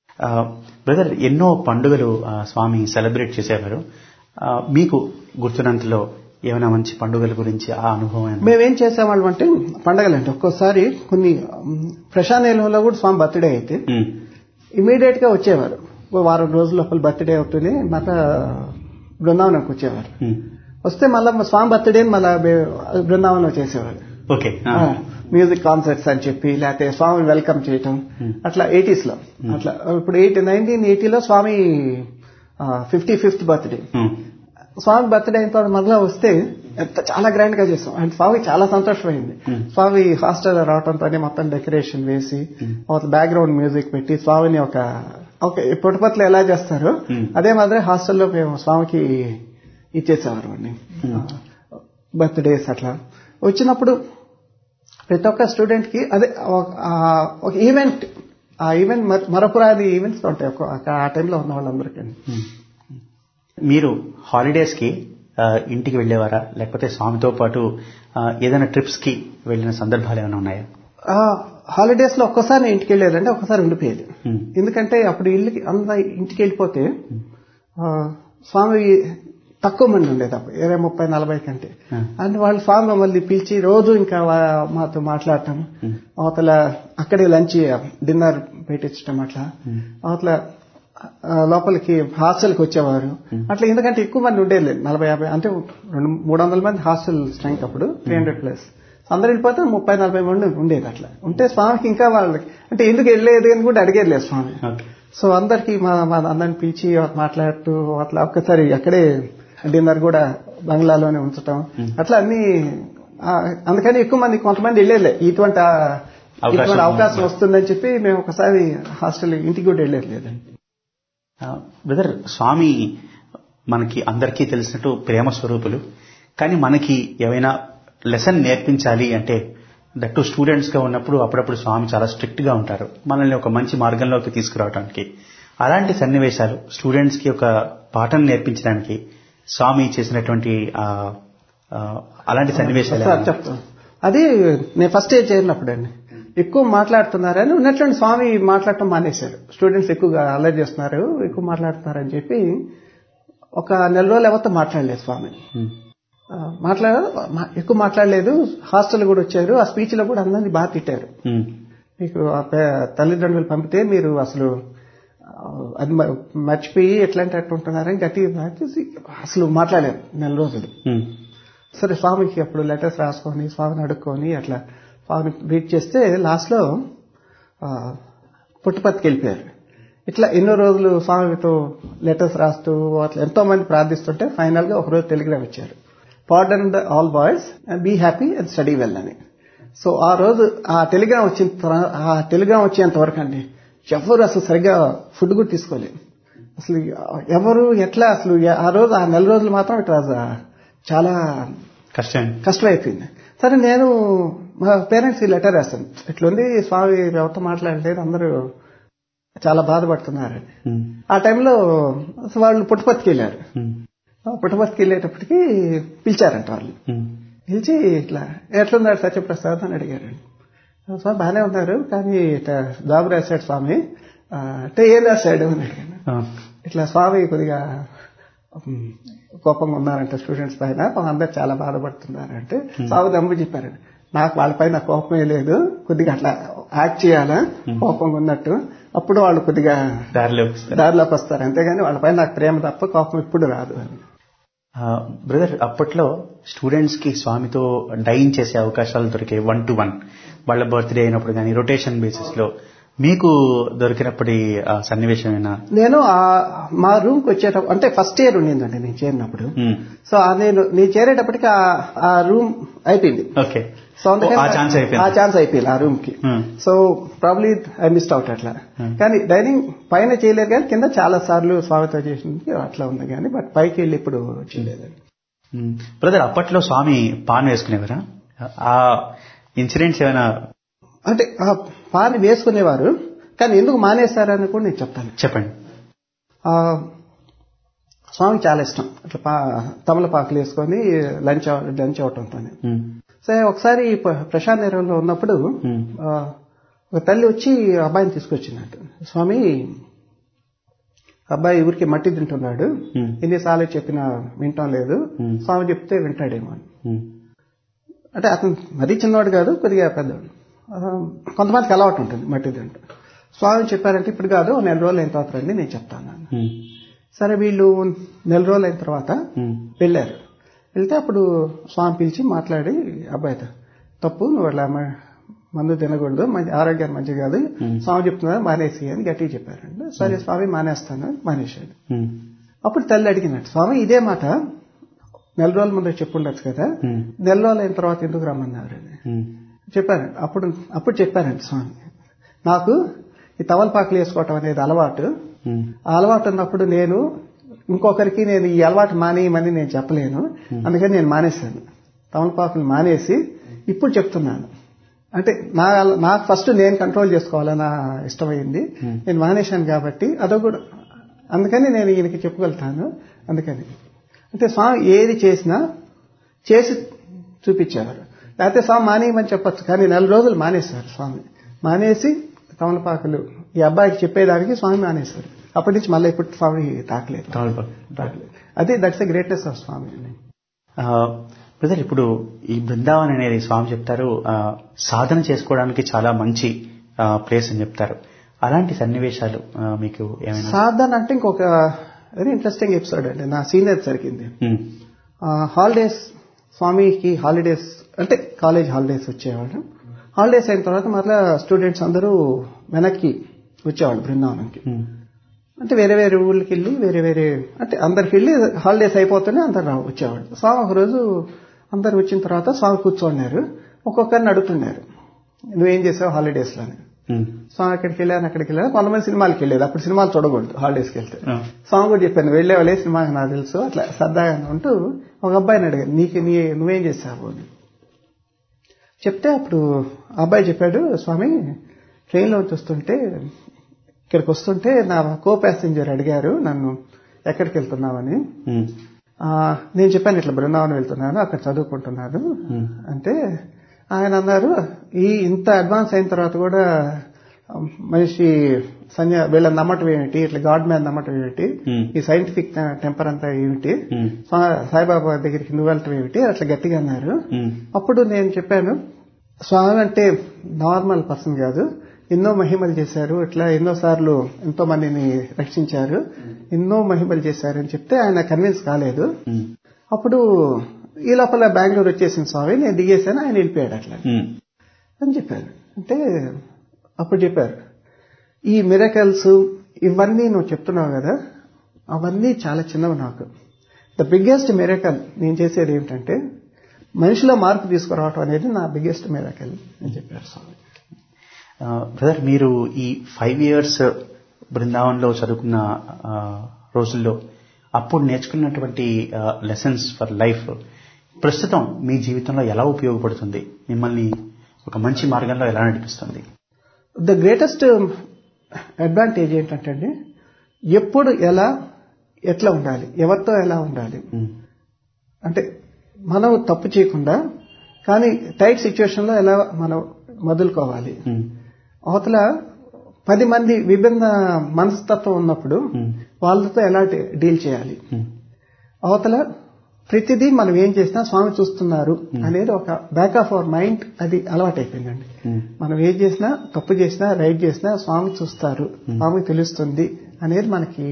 brother ఎన్నో పండుగలు ఆ, స్వామి సెలబ్రేట్ చేసేవారు ఆ, మీకు గుర్తున్నంతలో ఏమైనా మంచి పండుగల గురించి ఆ అనుభవం ఏమైనా? మేమేం చేసేవాళ్ళం అంటే పండగలంటే ఒక్కోసారి కొన్ని ఉమ్, ప్రశాంత్ నిలయంలో కూడా స్వామి బర్త్డే అయితే ఉమ్, ఇమీడియట్ గా వచ్చేవారు ఓ వారం రోజుల లోపల బర్త్డే అవుతుంది మళ్ళా బృందావనంకి వచ్చేవారు ఉమ్. వస్తే మళ్ళీ మా స్వామి బర్త్డే మళ్ళా బే- బృందావనం చేసేవారు ఓకే ఆ. మ్యూజిక్ కాన్సర్ట్స్ అని చెప్పి లేకపోతే స్వామి వెల్కమ్ చేయటం Hmm. అట్లా ఎయిటీస్ లో అట్లా ఇప్పుడు ఎయిటీ నైన్టీన్ ఎయిటీలో స్వామి ఫిఫ్టీ ఫిఫ్త్ బర్త్డే ఉమ్, స్వామి బర్త్డే అయిన తర్వాత మళ్ళా వస్తే ఎంత చాలా గ్రాండ్ గా చేస్తాం అండ్ స్వామి చాలా సంతోషమైంది స్వామి హాస్టల్ రావడంతోనే మొత్తం డెకరేషన్ వేసి ఒక బ్యాక్గ్రౌండ్ మ్యూజిక్ పెట్టి స్వామిని ఒక ఒక పుట్టపత్లు ఎలా చేస్తారో అదే మాదిరి హాస్టల్లో మేము స్వామికి ఇచ్చేసేవారు అండి బర్త్డేస్ అట్లా వచ్చినప్పుడు ప్రతి ఒక్క స్టూడెంట్ కి అదే ఒక- ఆ ఒక ఈవెంట్ ఆ ఈవెంట్ మరపురాది ఈవెంట్స్ ఉంటాయి ఒక- ఆ టైంలో ఉన్న వాళ్ళందరికీ మీరు హాలిడేస్ కి ఆ, ఇంటికి వెళ్ళేవారా లేకపోతే స్వామితో పాటు ఆ, ఏదైనా ట్రిప్స్ కి వెళ్ళిన సందర్భాలు ఏమైనా ఉన్నాయా హాలిడేస్ లో ఒక్కసారి నేను ఇంటికి వెళ్ళేదంటే ఒక్కసారి ఉండిపోయేది Hmm. ఎందుకంటే అప్పుడు ఇల్లుకి అంత ఇంటికి వెళ్ళిపోతే ఆ, స్వామి తక్కువ మంది ఉండేది అప్పుడు ఇరవై ముప్పై నలభై కంటే Hmm. అండ్ వాళ్ళు స్వామి మమ్మల్ని పిలిచి రోజు ఇంకా వా- మాతో మాట్లాడటం అవతల అక్కడే లంచ్ డిన్నర్ పెట్టించడం అట్లా అవతల ఆ, లోపలికి హాస్టల్కి వచ్చేవారు అట్లా ఎందుకంటే ఎక్కువ మంది ఉండేది లేదు నలభై యాభై అంటే రెండు మూడు వందల మంది హాస్టల్ స్ట్రెంక్ అప్పుడు త్రీ హండ్రెడ్ ప్లస్ అందరు వెళ్ళిపోతే ముప్పై నలభై మంది ఉండేది అట్లా ఉంటే స్వామికి ఇంకా వాళ్ళకి అంటే ఎందుకు వెళ్ళేది అని కూడా అడిగేది లేదు స్వామి ఓకే సో అందరికి మా మా అందరిని పిలిచి మాట్లాడుతూ అట్లా ఒక్కసారి అక్కడే డిన్నర్ కూడా బంగ్లాలోనే ఉంచటం అట్లా అన్ని ఆ, అందుకని ఎక్కువ మంది కొంతమంది వెళ్ళేలే ఇటువంటి ఆ, అవకాశం ఇటువంటి అవకాశం వస్తుందని చెప్పి మేము ఒకసారి హాస్టల్ ఇంటికి కూడా వెళ్ళేది లేదండి బ్రదర్ స్వామి మనకి అందరికీ తెలిసినట్టు ప్రేమ స్వరూపులు కానీ మనకి ఏవైనా లెసన్ నేర్పించాలి అంటే దట్టు స్టూడెంట్స్ గా ఉన్నప్పుడు అప్పుడప్పుడు స్వామి చాలా స్ట్రిక్ట్ గా ఉంటారు మనల్ని ఒక మంచి మార్గంలోకి తీసుకురావడానికి అలాంటి సన్నివేశాలు స్టూడెంట్స్ కి ఒక పాఠం నేర్పించడానికి స్వామి చేసినటువంటి ఆ, ఆ, అలాంటి సన్నివేశాలు సార్ ఏమైనా? చెప్తాను అది నేను ఫస్ట్ ఇయర్ చేరినప్పుడండి ఎక్కువ మాట్లాడుతున్నారని ఉన్నట్లుండి స్వామి మాట్లాడటం మానేశారు స్టూడెంట్స్ ఎక్కువగా అల్లరి చేస్తున్నారు ఎక్కువ మాట్లాడుతున్నారని చెప్పి ఒక నెల రోజులు ఎవరితో మాట్లాడలేదు స్వామి ఉమ్, ఆ, మాట్లాడ మా- ఎక్కువ మాట్లాడలేదు హాస్టల్ కూడా వచ్చారు ఆ స్పీచ్ లో కూడా అందరినీ బాగా తిట్టారు ఉమ్, మీకు ఆ పే- తల్లిదండ్రులు పంపితే మీరు అసలు ఆ, అది మ- మర్చిపోయి ఎట్లాంటి అట్లా ఉంటున్నారని గట్టిగా మార్చేసి అసలు మాట్లాడారు నెల రోజులు ఉమ్, సరే స్వామికి అప్పుడు లెటర్స్ రాసుకొని స్వామిని అడుక్కొని అట్లా స్వామిని రీడ్ చేస్తే లాస్ట్ లో ఆ, పుట్టపర్తికి వెళ్ళిపోయారు ఇట్లా ఎన్నో రోజులు స్వామితో లెటర్స్ రాస్తూ అట్లా ఎంతో మంది ప్రార్థిస్తుంటే ఫైనల్ గా ఒకరోజు టెలిగ్రామ్ ఇచ్చారు pardon the all boys be happy and study well అని సో ఆ రోజు ఆ టెలిగ్రామ్ వచ్చిన తర్వా- ఆ టెలిగ్రామ్ వచ్చేంత వరకు అండి ఎవరు అసలు సరిగ్గా ఫుడ్ కూడా తీసుకోలేదు అసలు ఎవరు ఎట్లా అసలు ఆ రోజు ఆ నెల రోజులు మాత్రం ఇట్ వాజ్ చాలా కష్టం కష్టమైపోయింది సరే నేను మా పేరెంట్స్ లెటర్ రాస్తాను ఇట్లుంది స్వామి ఎవరితో మాట్లాడలేదు అందరూ చాలా బాధపడుతున్నారని ఉమ్, ఆ టైంలో అసలు వాళ్ళు పుట్టపర్తికి వెళ్ళారు ఉమ్, ఆ పుట్టపర్తికి వెళ్ళేటప్పటికి పిలిచారంట వాళ్ళు ఉమ్, పిలిచి ఇట్లా ఎట్లున్నాడు సత్యప్రసాద్ అని అడిగారండి స్వామి బాగానే ఉన్నారు కానీ ఇట్లా జాబ్ రాశాడు స్వామి ఆ, అంటే ఏం రాశాడు అని అడిగాను ఆ, ఇట్లా స్వామి కొద్దిగా ఉమ్, కోపంగా ఉన్నారంట స్టూడెంట్స్ పైన అందరు చాలా బాధపడుతున్నారంటే స్వామి దమ్ము చెప్పారండి నాకు వాళ్ళపైన కోపమే లేదు కొద్దిగా అట్లా యాక్ట్ చేయాలా కోపంగా ఉన్నట్టు అప్పుడు వాళ్ళు కొద్దిగా దారిలోకి వస్తారు. దారిలోకి వస్తారు అంతేగాని వాళ్ళపైన నాకు ప్రేమ తప్ప కోపం ఇప్పుడు రాదు అని ఆ, బ్రదర్ అప్పట్లో స్టూడెంట్స్ కి స్వామితో డైన్ చేసే అవకాశాలు దొరికాయి వన్ టు వన్ వాళ్ళ బర్త్డే అయినప్పుడు కానీ రొటేషన్ బేసిస్ లో మీకు దొరికినప్పటి ఆ సన్నివేశం ఏమైనా నేను ఆ మా రూమ్ కి వచ్చేటప్పుడు అంటే ఫస్ట్ ఇయర్ ఉండిందండి నేను చేరినప్పుడు మ్మ్. సో ఆ నేను నేను చేరేటప్పటికి ఆ- ఆ రూమ్ అయిపోయింది ఓకే సో అందుకని ఆ ఛాన్స్ ఆ అయిపోయింది ఛాన్స్ అయిపోయింది ఆ రూమ్ కి Hmm. So probably I missed out అట్లా Hmm. కానీ డైనింగ్ పైన చేయలేదు కానీ కింద చాలా సార్లు స్వాగతం చేసింది అట్లా ఉంది కానీ బట్ పైకి వెళ్ళి ఇప్పుడు చేయలేదండి మ్మ్. బ్రదర్ అప్పట్లో స్వామి పాన్ వేసుకునేవారా ఆ ఇన్సిడెంట్స్ ఏమైనా అంటే ఆ పాని వేసుకునేవారు కానీ ఎందుకు మానేశారని కూడా నేను చెప్తాను చెప్పండి ఆ, స్వామికి చాలా ఇష్టం అట్లా పా తమలపాకులు వేసుకొని లంచ్ అవ- లంచ్ అవటంతో మ్మ్. సరే ఒకసారి ప- ప్రశాంత్ నిలయంలో ఉన్నప్పుడు మ్మ్. ఆ, ఒక తల్లి వచ్చి అబ్బాయిని తీసుకొచ్చినట్టు స్వామి అబ్బాయి ఊరికి మట్టి తింటున్నాడు మ్మ్. ఎన్నిసార్లు చెప్పినా వింటాం లేదు మ్మ్. స్వామి చెప్తే వింటాడేమో అని మ్మ్. అంటే అతను మరీ చిన్నవాడు కాదు కొద్దిగా పెద్దవాడు ఆ, కొంతమందికి అలవాటు ఉంటుంది మట్టి తింటూ స్వామి చెప్పారంటే ఇప్పుడు కాదు ఓ నెల రోజులు అయిన తర్వాత రండి నేను చెప్తాను అన్నాను. మ్మ్. సరే వీళ్ళు నెల రోజులు అయిన తర్వాత మ్మ్. వెళ్ళారు వెళ్తే అప్పుడు స్వామి పిలిచి మాట్లాడి అబ్బాయితో తప్పు నువ్వు అట్లా మ- మందు తినకూడదు మంచి ఆరోగ్యానికి మంచిది కాదు మ్మ్. స్వామి చెప్తున్నారు మానేసి అని గట్టిగా చెప్పారండి సరే స్వామి మానేస్తాను అని మానేశాడు మ్మ్. అప్పుడు తల్లి అడిగినట్టు స్వామి ఇదే మాట నెల రోజుల ముందు చెప్పుండొచ్చు కదా ఉమ్, నెల రోజులు అయిన తర్వాత ఎందుకు రమ్మన్నారు అని ఉమ్, చెప్పాను అప్పుడు అప్పుడు చెప్పానండి స్వామి నాకు ఈ తవలపాకులు వేసుకోవటం అనేది అలవాటు ఉమ్, ఆ అలవాటు ఉన్నప్పుడు నేను ఇంకొకరికి నేను ఈ అలవాటు మానేయమని నేను చెప్పలేను అందుకని నేను మానేశాను తమలపాకులు మానేసి ఇప్పుడు చెప్తున్నాను అంటే నా నాకు ఫస్ట్ నేను కంట్రోల్ చేసుకోవాలని నా ఇష్టమైంది నేను మానేశాను కాబట్టి అదో కూడా అందుకని నేను ఈయనకి చెప్పగలుగుతాను అందుకని అంటే స్వామి ఏది చేసినా చేసి చూపించేవారు లేకపోతే స్వామి మానేయమని చెప్పొచ్చు కానీ నెల రోజులు మానేశారు స్వామి మానేసి తమలపాకులు ఈ అబ్బాయికి చెప్పేదానికి స్వామి మానేశారు అప్పటి నుంచి మళ్ళీ ఇప్పుడు స్వామి తాకలేదు తమలపాకు. తాకలేదు అదే that's the greatest of Swami ఆ, బ్రదర్ ఇప్పుడు ఈ బృందావన్ అనేది స్వామి చెప్తారు ఆ, సాధన చేసుకోవడానికి చాలా మంచి ఆ, ప్లేస్ అని చెప్తారు అలాంటి సన్నివేశాలు ఆ, మీకు ఏమైనా సాధన అంటే ఇంకొక వెరీ ఇంట్రెస్టింగ్ ఎపిసోడ్ అండి నా సీనియర్ జరిగింది ఉమ్, హాలిడేస్ స్వామికి హాలిడేస్ అంటే కాలేజ్ హాలిడేస్ వచ్చేవాళ్ళు హాలిడేస్ అయిన తర్వాత మళ్ళీ స్టూడెంట్స్ అందరూ వెనక్కి వచ్చేవాళ్ళు బృందావనంకి ఉమ్, అంటే వేరే వేరే ఊళ్ళకి వెళ్ళి వేరే వేరే అంటే అందరికి వెళ్ళి హాలిడేస్ అయిపోతేనే అందరు రా- వచ్చేవాళ్ళు స్వామి ఒకరోజు అందరు వచ్చిన తర్వాత స్వామి కూర్చోన్నారు ఒక్కొక్కరిని అడుగుతున్నారు నువ్వేం చేసావు హాలిడేస్ లోని ఉమ్, స్వామి అక్కడికి వెళ్ళాను అక్కడికి వెళ్ళాను కొంతమంది సినిమాలకి వెళ్ళేది అప్పుడు సినిమాలు చూడకూడదు హాలిడేస్కి వెళ్తే ఆ, స్వామి కూడా చెప్పాను వెళ్ళేవాళ్ళే సినిమాకి నాకు తెలుసు అట్లా సరదాగా ఉంటూ ఒక అబ్బాయిని అడిగాను నీకు నీ నువ్వేం చేసావు అని చెప్తే అప్పుడు ఆ అబ్బాయి చెప్పాడు స్వామి ట్రైన్లో చూస్తుంటే ఇక్కడికి వస్తుంటే నా కో ప్యాసింజర్ అడిగారు నన్ను ఎక్కడికి వెళ్తున్నావని ఉమ్, ఆ, నేను చెప్పాను ఇట్లా బృందావనం వెళ్తున్నాను అక్కడ చదువుకుంటున్నాను ఉమ్, అంటే ఆయన అన్నారు ఈ ఇంత అడ్వాన్స్ అయిన తర్వాత కూడా ఆ, మనిషి సన్యా వీళ్ళని నమ్మటం ఏమిటి ఇట్లా గాడ్ మ్యాన్ నమ్మటం ఏమిటి Hmm. ఈ సైంటిఫిక్ టెంపర్ అంతా ఏమిటి ఉమ్, స్వా- సాయిబాబా దగ్గరికి నువ్వు వెళ్ళటం ఏమిటి అట్లా గట్టిగా అన్నారు ఉమ్, అప్పుడు నేను చెప్పాను స్వామి అంటే నార్మల్ పర్సన్ కాదు ఎన్నో మహిమలు చేశారు ఇట్లా ఎన్నో సార్లు ఎంతో మందిని రక్షించారు ఎన్నో మహిమలు చేశారు అని చెప్తే ఆయన కన్విన్స్ కాలేదు ఉమ్, అప్పుడు ఈ లోపల బెంగళూరు వచ్చేసిన స్వామి నేను దిగేశాను ఆయన వెళ్ళిపోయాడు అట్లా ఉమ్, అని చెప్పారు అంటే అప్పుడు చెప్పారు ఈ మిరకల్స్ ఇవన్నీ నువ్వు చెప్తున్నావు కదా అవన్నీ చాలా చిన్నవి నాకు ద బిగ్గెస్ట్ మిరకల్ నేను చేసేది ఏమిటంటే మనిషిలో మార్పు తీసుకురావటం అనేది నా బిగ్గెస్ట్ మిరకల్ అని చెప్పారు స్వామి ఆ, బ్రదర్ మీరు ఈ ఫైవ్ ఇయర్స్ బృందావన్లో చదువుకున్న ఆ, రోజుల్లో అప్పుడు నేర్చుకున్నటువంటి లెసన్స్ ఫర్ లైఫ్ ప్రస్తుతం మీ జీవితంలో ఎలా ఉపయోగపడుతుంది మిమ్మల్ని ఒక మంచి మార్గంలో ఎలా నడిపిస్తుంది ద గ్రేటెస్ట్ అడ్వాంటేజ్ ఏంటంటే అండి ఎప్పుడు ఎలా ఎట్లా ఉండాలి ఎవరితో ఎలా ఉండాలి ఉమ్, అంటే మనం తప్పు చేయకుండా కానీ టైట్ సిచ్యువేషన్ లో ఎలా మనం మొదలుకోవాలి ఉమ్, అవతల పది మంది విభిన్న మనస్తత్వం ఉన్నప్పుడు ఉమ్, వాళ్ళతో ఎలా డి- డీల్ చేయాలి ఉమ్, అవతల ప్రతిదీ మనం ఏం చేసినా స్వామి చూస్తున్నారు అనేది ఒక బ్యాక్ ఆఫ్ అవర్ మైండ్ అది అలవాటైపోయిందండి ఉమ్, మనం ఏం చేసినా తప్పు చేసినా రైట్ చేసినా స్వామి చూస్తారు స్వామికి తెలుస్తుంది అనేది మనకి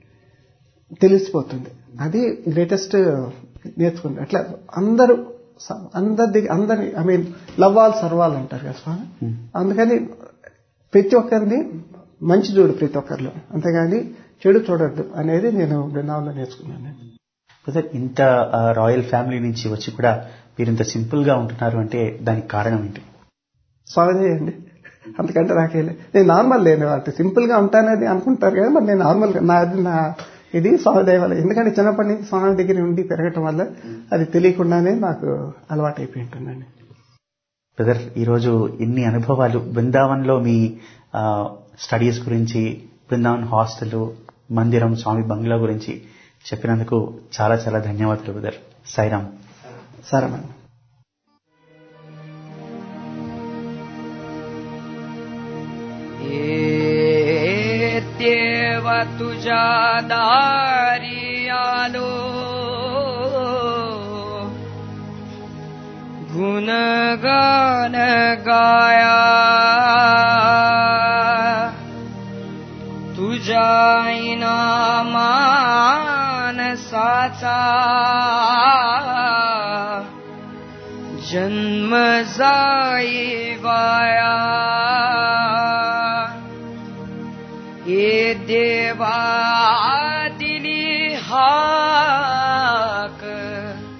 తెలిసిపోతుంది అది గ్రేటెస్ట్ నేర్చుకుంది అట్లా అందరూ స- అందరి దగ్గర అందరి I mean love all serve all అంటారు కదా స్వామి అందుకని ప్రతి ఒక్కరిని మంచి చూడు ప్రతి ఒక్కరిలో అంతేగాని చెడు చూడొద్దు అనేది నేను బృందావనంలో నేర్చుకున్నాను బ్రదర్ ఇంత ఆ, రాయల్ ఫ్యామిలీ నుంచి వచ్చి కూడా మీరు ఇంత సింపుల్ గా ఉంటున్నారు అంటే దానికి కారణం ఏంటి స్వామి అండి అంతకంటే నాకేలే నేను నార్మల్ లేను అంటే సింపుల్ గా ఉంటానని అనుకుంటారు కదా మరి నేను నార్మల్ గా నాది నా ఇది స్వామి దయవల్ల ఎందుకంటే చిన్నప్పటి నుంచి స్వామి దగ్గర ఉండి పెరగటం వల్ల అది తెలియకుండానే నాకు అలవాటు అయిపోయి ఉంటుందండి బ్రదర్ ఈరోజు ఇన్ని అనుభవాలు బృందావన్లో మీ స్టడీస్ గురించి బృందావన్ హాస్టల్ మందిరం స్వామి బంగ్లా గురించి చెప్పినందుకు చాలా చాలా ధన్యవాదాలు బ్రదర్ సాయిరామ్ సరే మేడం एत्येव तुझा दारी आलो गुणगान गाया तुझा मानसाचा जन्म जाई वाया ये देवा दिली हाक